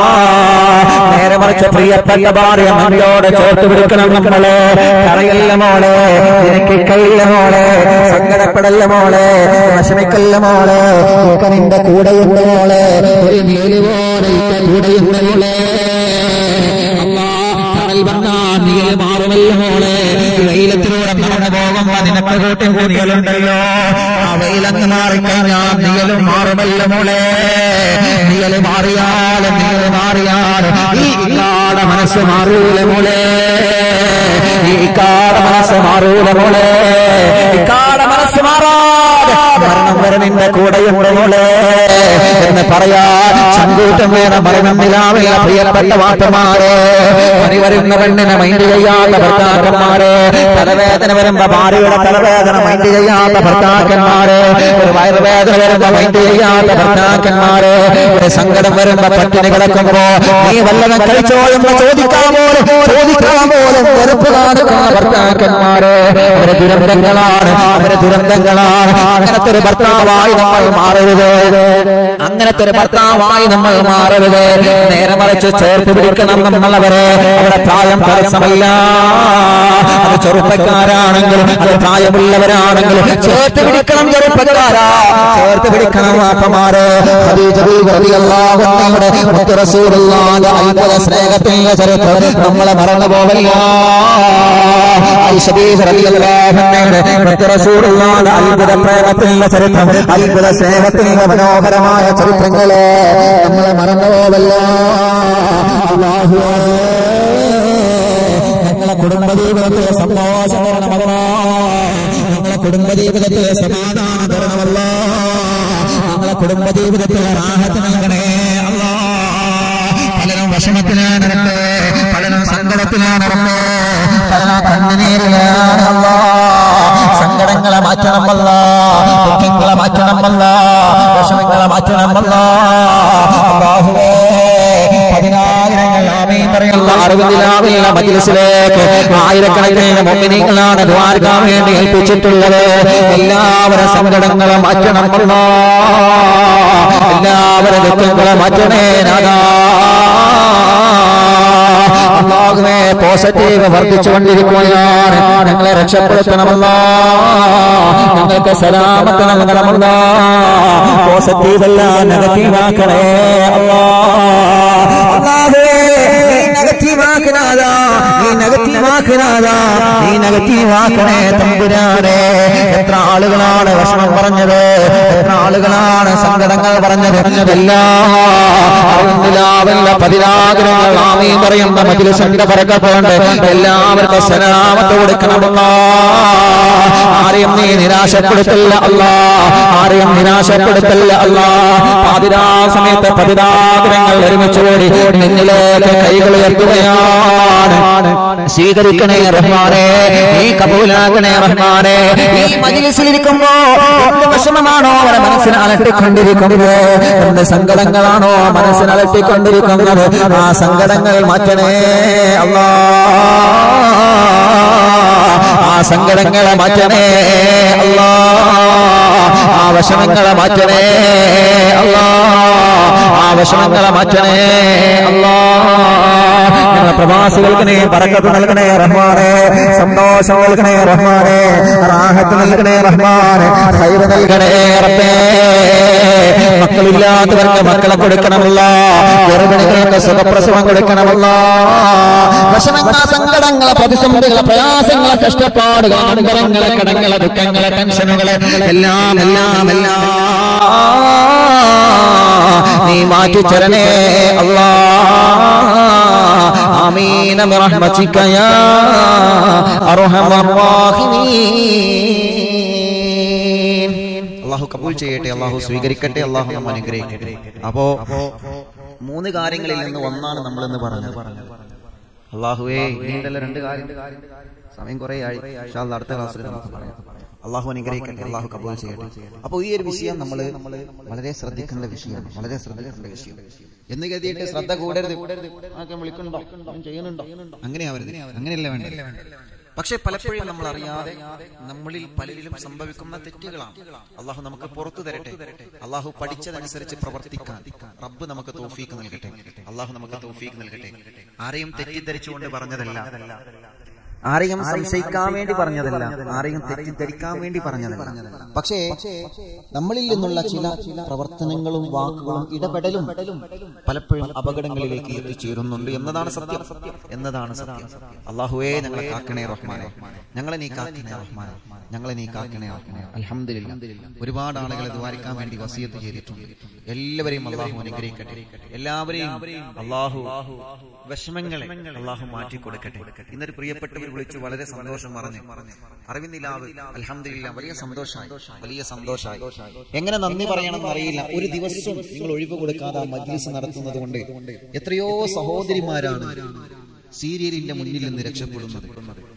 നേരെ മറിച്ച് പ്രിയപ്പെട്ട ഭാര്യ നമ്മളോട് ചേർത്ത് പിടിക്കണം നമ്മളെ കറയല്ല മോളെ എനിക്ക് കഴിയില്ല മോളെ സങ്കടപ്പെടല്ല മോളെ വിഷമിക്കല്ല മോളെ ഒക്കെ നിന്റെ കൂടെയുണ്ട് മോളെ ഒരു നീല് പോലെ ഇന്റെ കൂടെയുണ്ട് മോളെ അല്ലാ കടൽ വന്നാൽ നീല മാറുമല്ല മോളെ വെയിലത്തിലൂടെ നടന്നു പോകുമ്പോ നിനക്ക് കൂട്ടി കൂടിയലുണ്ടല്ലോ ആ വെയിലങ്ങ് മാറിക്കഴിഞ്ഞാൽ നീലും മാറുമല്ല മോളെ നീല് മാറിയാലും നീല് മാറിയാലും ഈ കാട മനസ്സ് മാറൂല മോളെ ഈ കാട മനസ്സ് മാറൂല മോളെ ഈ കാട മനസ്സ് മാറാതെ മരണം വരെ നിന്റെ കൂടെയുണ്ട് മോളെ എന്ന് പറയാൻ ചങ്കൂറ്റം വേണം മരമെന്നിലാവില്ല പ്രിയപ്പെട്ട വാർത്തമാരെ പണി വരുന്ന പെണ്ണിനെ മൈൻഡ് ചെയ്യാത്ത ഭർത്താക്കന്മാരെ തലവേദന വരുമ്പോ ഭാര്യയുടെ തലവേദന മൈൻഡ് ചെയ്യാത്ത ഭർത്താക്കന്മാരെ ഒരു വയറുവേദന വരുമ്പോ മൈൻഡ് ചെയ്യാത്ത ഭർത്താക്കന്മാരെ ഒരു സങ്കടം വരുമ്പോ പട്ടിണി കിടക്കുമ്പോ നീ വല്ലതും കഴിച്ചോ എന്ന് ചോദിക്കാൻ പോലും ചോദിക്കാൻ പോലും വെറുപ്പ് കാണിക്കുന്ന ഭർത്താക്കന്മാരെ അവരെ ദുരന്തങ്ങളാണ് അവരെ ദുരന്തങ്ങളാണ് അങ്ങനത്തെ ഒരു ഭർത്താവായി നമ്മൾ മാറരുത് അങ്ങനത്തെ ഒരു ഭർത്താവായി നമ്മൾ മാറരുത് നേരെ മറിച്ച് ചേർത്ത് പിടിക്കണം നമ്മളവരെ അവരുടെ പ്രായം തടസ്സമല്ല അത് ചെറുപ്പക്കാരാണെങ്കിലും അത് പ്രായമുള്ളവരാണെങ്കിലും ചേർത്ത് പിടിക്കണം ചെറുപ്പക്കാരാ ചേർത്ത് പിടിക്കണം വാപ്പമാരെ ഖദീജ ബീവി റളിയല്ലാഹു അൻഹയുടെ മുത്ത് റസൂലുള്ളാഹിന്റെ അത്ഭുത സ്നേഹത്തിന്റെ ചരിത്രം നമ്മളെ മറന്നു പോവല്ല ആയിഷ ബീവി റളിയല്ലാഹു അൻഹയുടെ മുത്ത് റസൂലുള്ളാഹിന്റെ അത്ഭുത പ്രേമത്തിന്റെ ചരിത്രം അത്ഭുത സ്നേഹത്തിന്റെ മനോഹരമായ ചരിത്രങ്ങളെ നമ്മളെ മറന്നു പോവല്ല ഞങ്ങളെ കുടുംബജീവിതത്തെ സന്തോഷം തരണമല്ല ഞങ്ങളെ കുടുംബജീവിതത്തെ സമാധാനം തരണമല്ല ഞങ്ങളെ കുടുംബജീവിതത്തെ റാഹത്ത് നൽകണേ അല്ലാ പലരും വിഷമത്തിലാണ് റബ്ബേ പലരും സങ്കടത്തിലാണ് റബ്ബേ പലരും കണ്ണുനീരിലാണ് അല്ലാ മാറ്റണമല്ല വിഷമങ്ങളെ മാറ്റണമല്ല അല്ലാഹുവേ പതിനായിരങ്ങൾ ആമീൻ പറയുന്ന അറിവില്ലാവില്ല മജ്ലിസിലേക്ക് ആയിരക്കണക്കിന് മുഅ്മിനീങ്ങളാണ് ദ്വാരക്കാൻ വേണ്ടി ഏൽപ്പിച്ചിട്ടുള്ളത് എല്ലാവരും സങ്കടങ്ങളും മാറ്റണമല്ല എല്ലാവരും ദുഃഖങ്ങളും മാറ്റണേ നാദാ അള്ളാഹുവേ പോസിറ്റീവ് വർദ്ധിച്ചുകൊണ്ടിരിക്കുകയാണ് ഞങ്ങളെ രക്ഷപ്പെടുത്തണമല്ല ഞങ്ങൾക്ക് സലാമത്ത് നൽകണമല്ല പോസിറ്റീവ് അല്ല നെഗറ്റീവ് ആക്കണേ അള്ളാഹുവേ നീ നെഗറ്റീവ് ആക്കനാതാ നീ നെഗറ്റീവ് ആക്കനാതാ നീ നെഗറ്റീവ് ആക്കണേ തമ്പുരാനെ എത്ര ആളുകളാണ് വിഷമം പറഞ്ഞത് എത്ര ആളുകളാണ് സങ്കടങ്ങൾ പറഞ്ഞത് എല്ലാം അറിവില്ലാവല്ല പതിനാഗ്രഹങ്ങൾ ആമീൻ പറയുന്ന മജിലിസിന്റെ പറക്കപ്പോണ്ട് എല്ലാവർക്കും സലാമത്ത് കൊടുക്കണമല്ല ആരെയും നീ നിരാശപ്പെടുത്തില്ല അല്ല ആരെയും നിരാശപ്പെടുത്തില്ല അല്ല പാതിരാ സമയത്ത് പതിനാഗ്രഹങ്ങൾ ഒരുമിച്ച് കൂടി നിന്നിലേക്ക് കൈകൾ ഉയർത്തുകയാണ് സ്വീകരിക്കണേ റഹ്മാനെ നീ കബൂലാക്കണേ റഹ്മാനെ ഈ മജിലിസിലിരിക്കുമ്പോ എന്ത് വിഷമമാണോ അവരെ മനസ്സിന് അലട്ടിക്കൊണ്ടിരിക്കുന്നത് എന്ത് സങ്കടങ്ങളാണോ മനസ്സിന് അലട്ടിക്കൊണ്ടിരിക്കുന്നത് ആ സങ്കടങ്ങൾ മാറ്റണേ അല്ലാ ആ സങ്കടങ്ങളെ മാറ്റണേ അല്ലാ ആ വിഷമങ്ങളെ മാറ്റണേ അല്ലാ ആ വിഷമങ്ങളെ മാറ്റണേ അല്ലാ ഞങ്ങളെ പ്രവാസികൾക്ക് നീ പറക്കത്ത് നൽകണേ റഹ്മാനെ സന്തോഷം നൽകണേ റഹ്മാനെ റാഹത്ത് നൽകണേ റഹ്മാനെ ഹൈറ് നൽകണേ റബ്ബേ മക്കളില്ലാത്തവർക്ക് മക്കളെ കൊടുക്കണമല്ല ഗർഭിണികൾക്ക് സുഖപ്രസവം കൊടുക്കണമല്ല വിഷമങ്ങൾ സങ്കടങ്ങളെ പ്രതിസന്ധികളെ പ്രയാസങ്ങളെ കഷ്ടപ്പാടുകൾ അമ്പരങ്ങളെ കടങ്ങളെ ദുഃഖങ്ങളെ ടെൻഷനുകളെ എല്ലാം എല്ലാം എല്ലാം നീ മാറ്റിച്ചരണേ അല്ലാ ആമീന ബിറഹ്മതിക യാ അർഹമർ റഹീമീൻ അള്ളാഹു കബൂൽ ചെയ്യട്ടെ അള്ളാഹു സ്വീകരിക്കട്ടെ അള്ളാഹു നമ്മ അനുഗ്രഹിക്കട്ടെ അപ്പോ മൂന്ന് കാര്യങ്ങളിൽ നിന്ന് ഒന്നാണ് നമ്മളെന്ന് പറഞ്ഞത് അള്ളാഹുവേ ഇനിയുണ്ടല്ലോ രണ്ട് കാര്യം സമയം കുറെ ആയി ഇൻഷാ അല്ലാ അടുത്ത ക്ലാസ്സിൽ നമുക്ക് പറയാം അള്ളാഹു അനുഗ്രഹിക്കട്ടെ അള്ളാഹു കബൂൽ ചെയ്യട്ടെ അപ്പോൾ ഈ ഒരു വിഷയം നമ്മൾ വളരെ ശ്രദ്ധിക്കേണ്ട വിഷയമാണ് വളരെ ശ്രദ്ധിക്കേണ്ട വിഷയം എന്ന് കരുതിയിട്ട് ശ്രദ്ധ കൂടരുത് ആക്കെ വിളിക്കണ്ടോ അവൻ ചെയ്യുന്നുണ്ടോ അങ്ങനെ ആവരുത് അങ്ങനെയല്ല വേണ്ട പക്ഷെ പലപ്പോഴും നമ്മൾ അറിയാതെ നമ്മളിൽ പലരിലും സംഭവിക്കുന്ന തെറ്റുകളാണ് അള്ളാഹു നമുക്ക് പുറത്തു തരട്ടെ അള്ളാഹു പഠിച്ചതനുസരിച്ച് പ്രവർത്തിക്കാൻ റബ്ബ് നമുക്ക് തോഫീക്ക് നൽകട്ടെ അള്ളാഹു നമുക്ക് തോഫീക്ക് നൽകട്ടെ ആരെയും തെറ്റിദ്ധരിച്ചുകൊണ്ട് പറഞ്ഞതല്ല ആരെയും സംശയിക്കാൻ വേണ്ടി പറഞ്ഞതല്ല ആരെയും തെറ്റിദ്ധരിക്കാൻ വേണ്ടി പറഞ്ഞതല്ല പക്ഷേ നമ്മളിൽ നിന്നുള്ള ചില പ്രവർത്തനങ്ങളും വാക്കുകളും ഇടപെടലും പലപ്പോഴും അപകടങ്ങളിലേക്ക് എത്തിച്ചേരുന്നുണ്ട് എന്നതാണ് സത്യം എന്നതാണ് സത്യം അള്ളാഹുവേ ഞങ്ങളെ കാക്കണേ റഹ്മാനെ ഞങ്ങളെ നീ കാക്കണേ റഹ്മാനെ ഞങ്ങളെ നീ കാക്കണേ റഹ്മാനെ അൽഹംദുലില്ല ഒരുപാട് ആളുകളെ ദ്വാരിക്കാൻ വേണ്ടി വസിയത്ത് ചെയ്തിട്ടുണ്ട് എല്ലാവരെയും അള്ളാഹു അനുഗ്രഹിക്കട്ടെ എല്ലാവരെയും അള്ളാഹു വിഷമങ്ങളെ അള്ളാഹു മാറ്റി കൊടുക്കട്ടെ ഇന്നൊരു പ്രിയപ്പെട്ടവർ വിളിച്ചു വളരെ സന്തോഷം പറഞ്ഞു അറിവിന്നില്ലാവ് അലഹമില്ല വലിയ സന്തോഷമായി വലിയ സന്തോഷമായി എങ്ങനെ നന്ദി പറയണമെന്ന് അറിയില്ല ഒരു ദിവസം നിങ്ങൾ ഒഴിവ് കൊടുക്കാതെ ആ മജ്ലിസ് നടത്തുന്നത് കൊണ്ട് എത്രയോ സഹോദരിമാരാണ് സീരിയലിന്റെ മുന്നിൽ നിന്ന് രക്ഷപ്പെടുന്നത്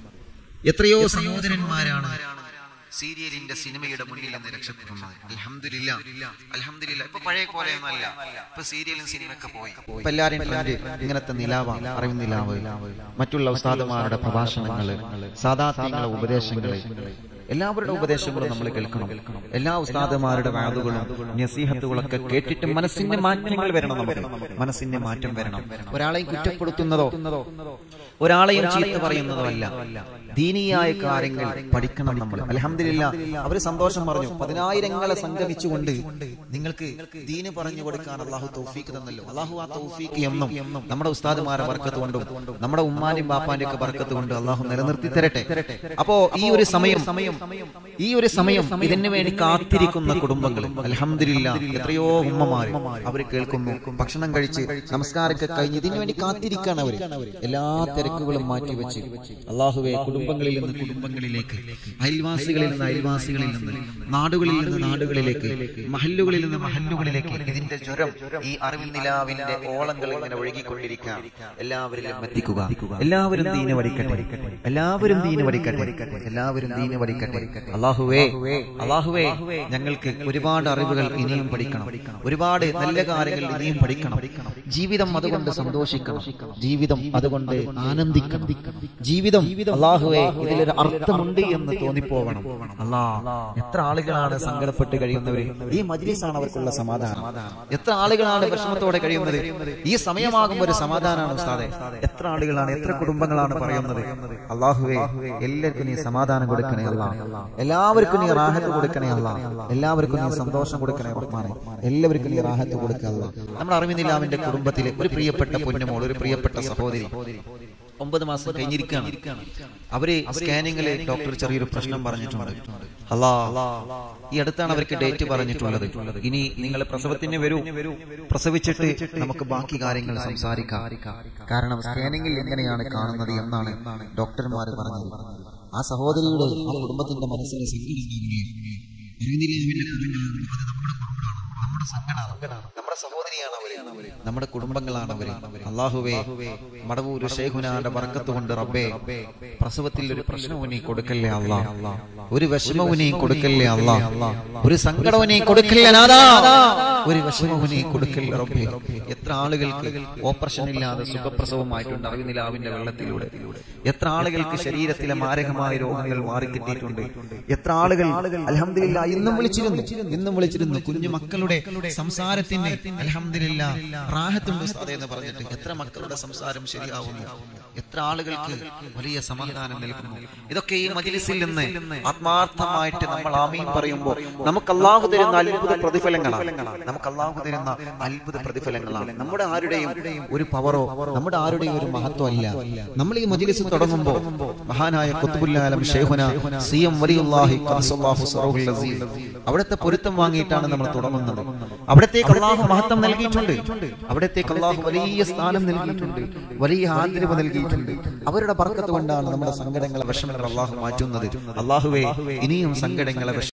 എത്രയോ സഹോദരന്മാരാണ് സീരിയലിന്റെ സിനിമയുടെ മുന്നിൽ നിന്ന് രക്ഷപ്പെടുന്നത് അൽഹംദുലില്ലാ അൽഹംദുലില്ലാ ഇപ്പൊ പഴയ പോലെയൊന്നല്ല ഇപ്പൊ സീരിയലും സിനിമയൊക്കെ പോയി ഇപ്പൊ എല്ലാരും ട്രെൻഡ് ഇങ്ങനത്തെ നിലാവ അറിവ് നിലാവ് മറ്റുള്ള ഉസ്താദുമാരുടെ പ്രഭാഷണങ്ങള് സാധാത്യങ്ങളെ ഉപദേശങ്ങള് എല്ലാവരുടെ ഉപദേശങ്ങളും നമ്മൾ കേൾക്കണം എല്ലാ ഉസ്താദുമാരുടെ വാതുകളും നസീഹത്തുകളൊക്കെ കേട്ടിട്ട് മനസ്സിന്റെ മാറ്റങ്ങൾ വരണം നമുക്ക് മനസ്സിന്റെ മാറ്റം വരണം ഒരാളെയും കുറ്റപ്പെടുത്തുന്നതോ ഒരാളെയും ചീത്ത പറയുന്നതോ അല്ല ദീനീയായ കാര്യങ്ങൾ പഠിക്കണം നമ്മൾ അലഹമില്ല അവര് സന്തോഷം പറഞ്ഞു പതിനായിരങ്ങളെ സംഗമിച്ചുകൊണ്ട് നിങ്ങൾക്ക് ദീന് പറഞ്ഞു കൊടുക്കാൻ അള്ളാഹു തൗഫീക്ക് തന്നല്ലോ അള്ളാഹു ആ തൗഫീക്ക് എന്നും നമ്മുടെ ഉസ്താദുമാരെ ബർക്കത്ത് കൊണ്ടും നമ്മുടെ ഉമ്മാന്റെയും ബാപ്പാന്റെയും ഒക്കെ ബർക്കത്ത് കൊണ്ട് അള്ളാഹു നിലനിർത്തി തരട്ടെ അപ്പോ ഈ ഒരു സമയം ഈ ഒരു സമയം ഇതിനു വേണ്ടി കാത്തിരിക്കുന്ന കുടുംബങ്ങൾ അലഹമില്ല എത്രയോ ഉമ്മമാര് അവര് കേൾക്കുന്നു ഭക്ഷണം കഴിച്ച് നമസ്കാരമൊക്കെ കഴിഞ്ഞ് ഇതിനു വേണ്ടി കാത്തിരിക്കാണ് അവര് എല്ലാ തിരക്കുകളും മാറ്റിവെച്ച് അള്ളാഹുവെ കുടുംബങ്ങളിൽ നിന്ന് കുടുംബങ്ങളിലേക്ക് അയൽവാസികളിൽ നിന്ന് അയൽവാസികളിൽ നിന്ന് നാടുകളിൽ നിന്ന് നാടുകളിലേക്ക് മഹല്ലുകളിൽ നിന്ന് മഹല്ലുകളിലേക്ക് ഇതിന്റെ ജ്വരം ഈ അറിവിൽ നിലാവിന്റെ ഓളങ്ങൾ ഇങ്ങനെ ഒഴുകിക്കൊണ്ടിരിക്കാം എല്ലാവരിലും എത്തിക്കുക എല്ലാവരും ദീന വടിക്കട്ടെ എല്ലാവരും ദീന വടിക്കട്ടെ എല്ലാവരും ദീന വടിക്കട്ടെ വരിക്കട്ടെ അള്ളാഹുവേ അള്ളാഹുവേ ഞങ്ങൾക്ക് ഒരുപാട് അറിവുകൾ ഇനിയും പഠിക്കണം ഒരുപാട് നല്ല കാര്യങ്ങൾ ഇനിയും പഠിക്കണം ജീവിതം അതുകൊണ്ട് സന്തോഷിക്കണം ജീവിതം അതുകൊണ്ട് ആനന്ദിക്കണം ജീവിതം അള്ളാഹുവേ ഇതിലൊരു അർത്ഥമുണ്ട് എന്ന് തോന്നിപ്പോവണം അല്ലാ എത്ര ആളുകളാണ് സങ്കടപ്പെട്ട് കഴിയുന്നവര് ഈ മജ്ലിസാണ് അവർക്കുള്ള സമാധാനം എത്ര ആളുകളാണ് വിഷമത്തോടെ കഴിയുന്നത് ഈ സമയമാകുമ്പോൾ ഒരു സമാധാനമാണ് ഉസ്താദെ എത്ര ആളുകളാണ് എത്ര കുടുംബങ്ങളാണ് പറയുന്നത് അള്ളാഹുവേ എല്ലാവർക്കും നീ സമാധാനം കൊടുക്കണേ അല്ല എല്ലാവർക്കും നീ റാഹത്ത് കൊടുക്കണേ അല്ല എല്ലാവർക്കും നീ സന്തോഷം കൊടുക്കണേ റഹ്മാനെ എല്ലാവർക്കും നീ റാഹത്ത് കൊടുക്കല്ല നമ്മുടെ അറിവിനിലാവിന്റെ കുടുംബത്തിലെ ഒരു പ്രിയപ്പെട്ട പൊന്നുമോൾ ഒരു പ്രിയപ്പെട്ട സഹോദരി ഒമ്പത് മാസം കഴിഞ്ഞിരിക്കുകയാണ് അവര് സ്കാനിങ്ങില് ഡോക്ടർ ചെറിയൊരു പ്രശ്നം പറഞ്ഞിട്ടുണ്ട് അല്ലാ ഈ അടുത്താണ് അവർക്ക് ഡേറ്റ് പറഞ്ഞിട്ടുള്ളത് ഇനി നിങ്ങൾ പ്രസവത്തിന് വരൂ പ്രസവിച്ചിട്ട് നമുക്ക് ബാക്കി കാര്യങ്ങൾ സംസാരിക്കാം കാരണം സ്കാനിങ്ങിൽ എങ്ങനെയാണ് കാണുന്നത് എന്നാണ് ഡോക്ടർമാർ പറഞ്ഞത് ആ സഹോദരിയുടെ ആ കുടുംബത്തിന്റെ മനസ്സിനെ നമ്മുടെ സഹോദരിയാണ് അവര് നമ്മുടെ കുടുംബങ്ങളാണ് അവര് അള്ളാഹുവേ മടവൂര് ഷേഖുനാന്റെ വർക്കത്ത് കൊണ്ട് റബ്ബേ പ്രസവത്തിൽ ഒരു പ്രശ്നവും നീ കൊടുക്കല്ലേ അല്ലാ ഒരു വിഷമവും നീ കൊടുക്കല്ലേ അല്ലാ ഒരു സങ്കടവും നീ കൊടുക്കല്ലേ നാഥാ ഒരു വിഷമവും നീ കൊടുക്കല്ലേ റബ്ബേ എത്ര ആളുകൾക്ക് ഓപ്പറേഷൻ ഇല്ലാതെ സുഖപ്രസവമായിട്ടുണ്ട് അറിവിനിലാവിന്റെ വെള്ളത്തിലൂടെ എത്ര ആളുകൾക്ക് ശരീരത്തിലെ മാരകമായ രോഗങ്ങൾ മാറിക്കിട്ടിയിട്ടുണ്ട് എത്ര ആളുകൾ അലഹമില്ല ഇന്നും വിളിച്ചിരുന്നു ഇന്നും വിളിച്ചിരുന്നു കുഞ്ഞു മക്കളുടെ സംസാരത്തിന് അലഹമില്ല റാഹത്തുണ്ട് ഉസ്താദേ എന്ന് പറഞ്ഞിട്ട് എത്ര മക്കളുടെ സംസാരം ശരിയാവുന്നു എത്ര ആളുകൾക്ക് വലിയ സമാധാനം നൽകുന്നു ഇതൊക്കെ ഈ മജിലിസിൽ നിന്ന് ആത്മാർത്ഥമായിട്ട് നമ്മൾ ആമീൻ പറയുമ്പോൾ നമുക്ക് അള്ളാഹു തരുന്ന അത്ഭുത പ്രതിഫലങ്ങളാണ് നമുക്ക് അള്ളാഹു തരുന്ന അത്ഭുത പ്രതിഫലങ്ങളാണ് നമ്മുടെ ആരുടെയും ഒരു പവറോ നമ്മുടെ ആരുടെയും ഒരു മഹത്വമല്ല നമ്മൾ ഈ മജിലിസ് തുടങ്ങുമ്പോൾ മഹാനായ കുത്തുബുല്ലാലം ഷെയ്ഖുന സി എം വലിയുല്ലാഹി ഖദ്സല്ലാഹു സറഹുൽ അസീസ് അവിടുത്തെ പൊരുത്തം വാങ്ങിയിട്ടാണ് നമ്മൾ തുടങ്ങുന്നത് അവിടത്തേക്ക് അള്ളാഹു മഹത്വം നൽകിയിട്ടുണ്ട് അവിടത്തേക്ക് അള്ളാഹു വലിയ സ്ഥാനം നൽകിയിട്ടുണ്ട് വലിയ ആദരവ് നൽകിയിട്ടുണ്ട് അവരുടെ ബർക്കത്ത് കൊണ്ടാണ് നമ്മുടെ സങ്കടങ്ങളെ വിഷമങ്ങൾ അള്ളാഹു മാറ്റുന്നത് അള്ളാഹുവേ ഇനിയും സങ്കടങ്ങളെ വിഷ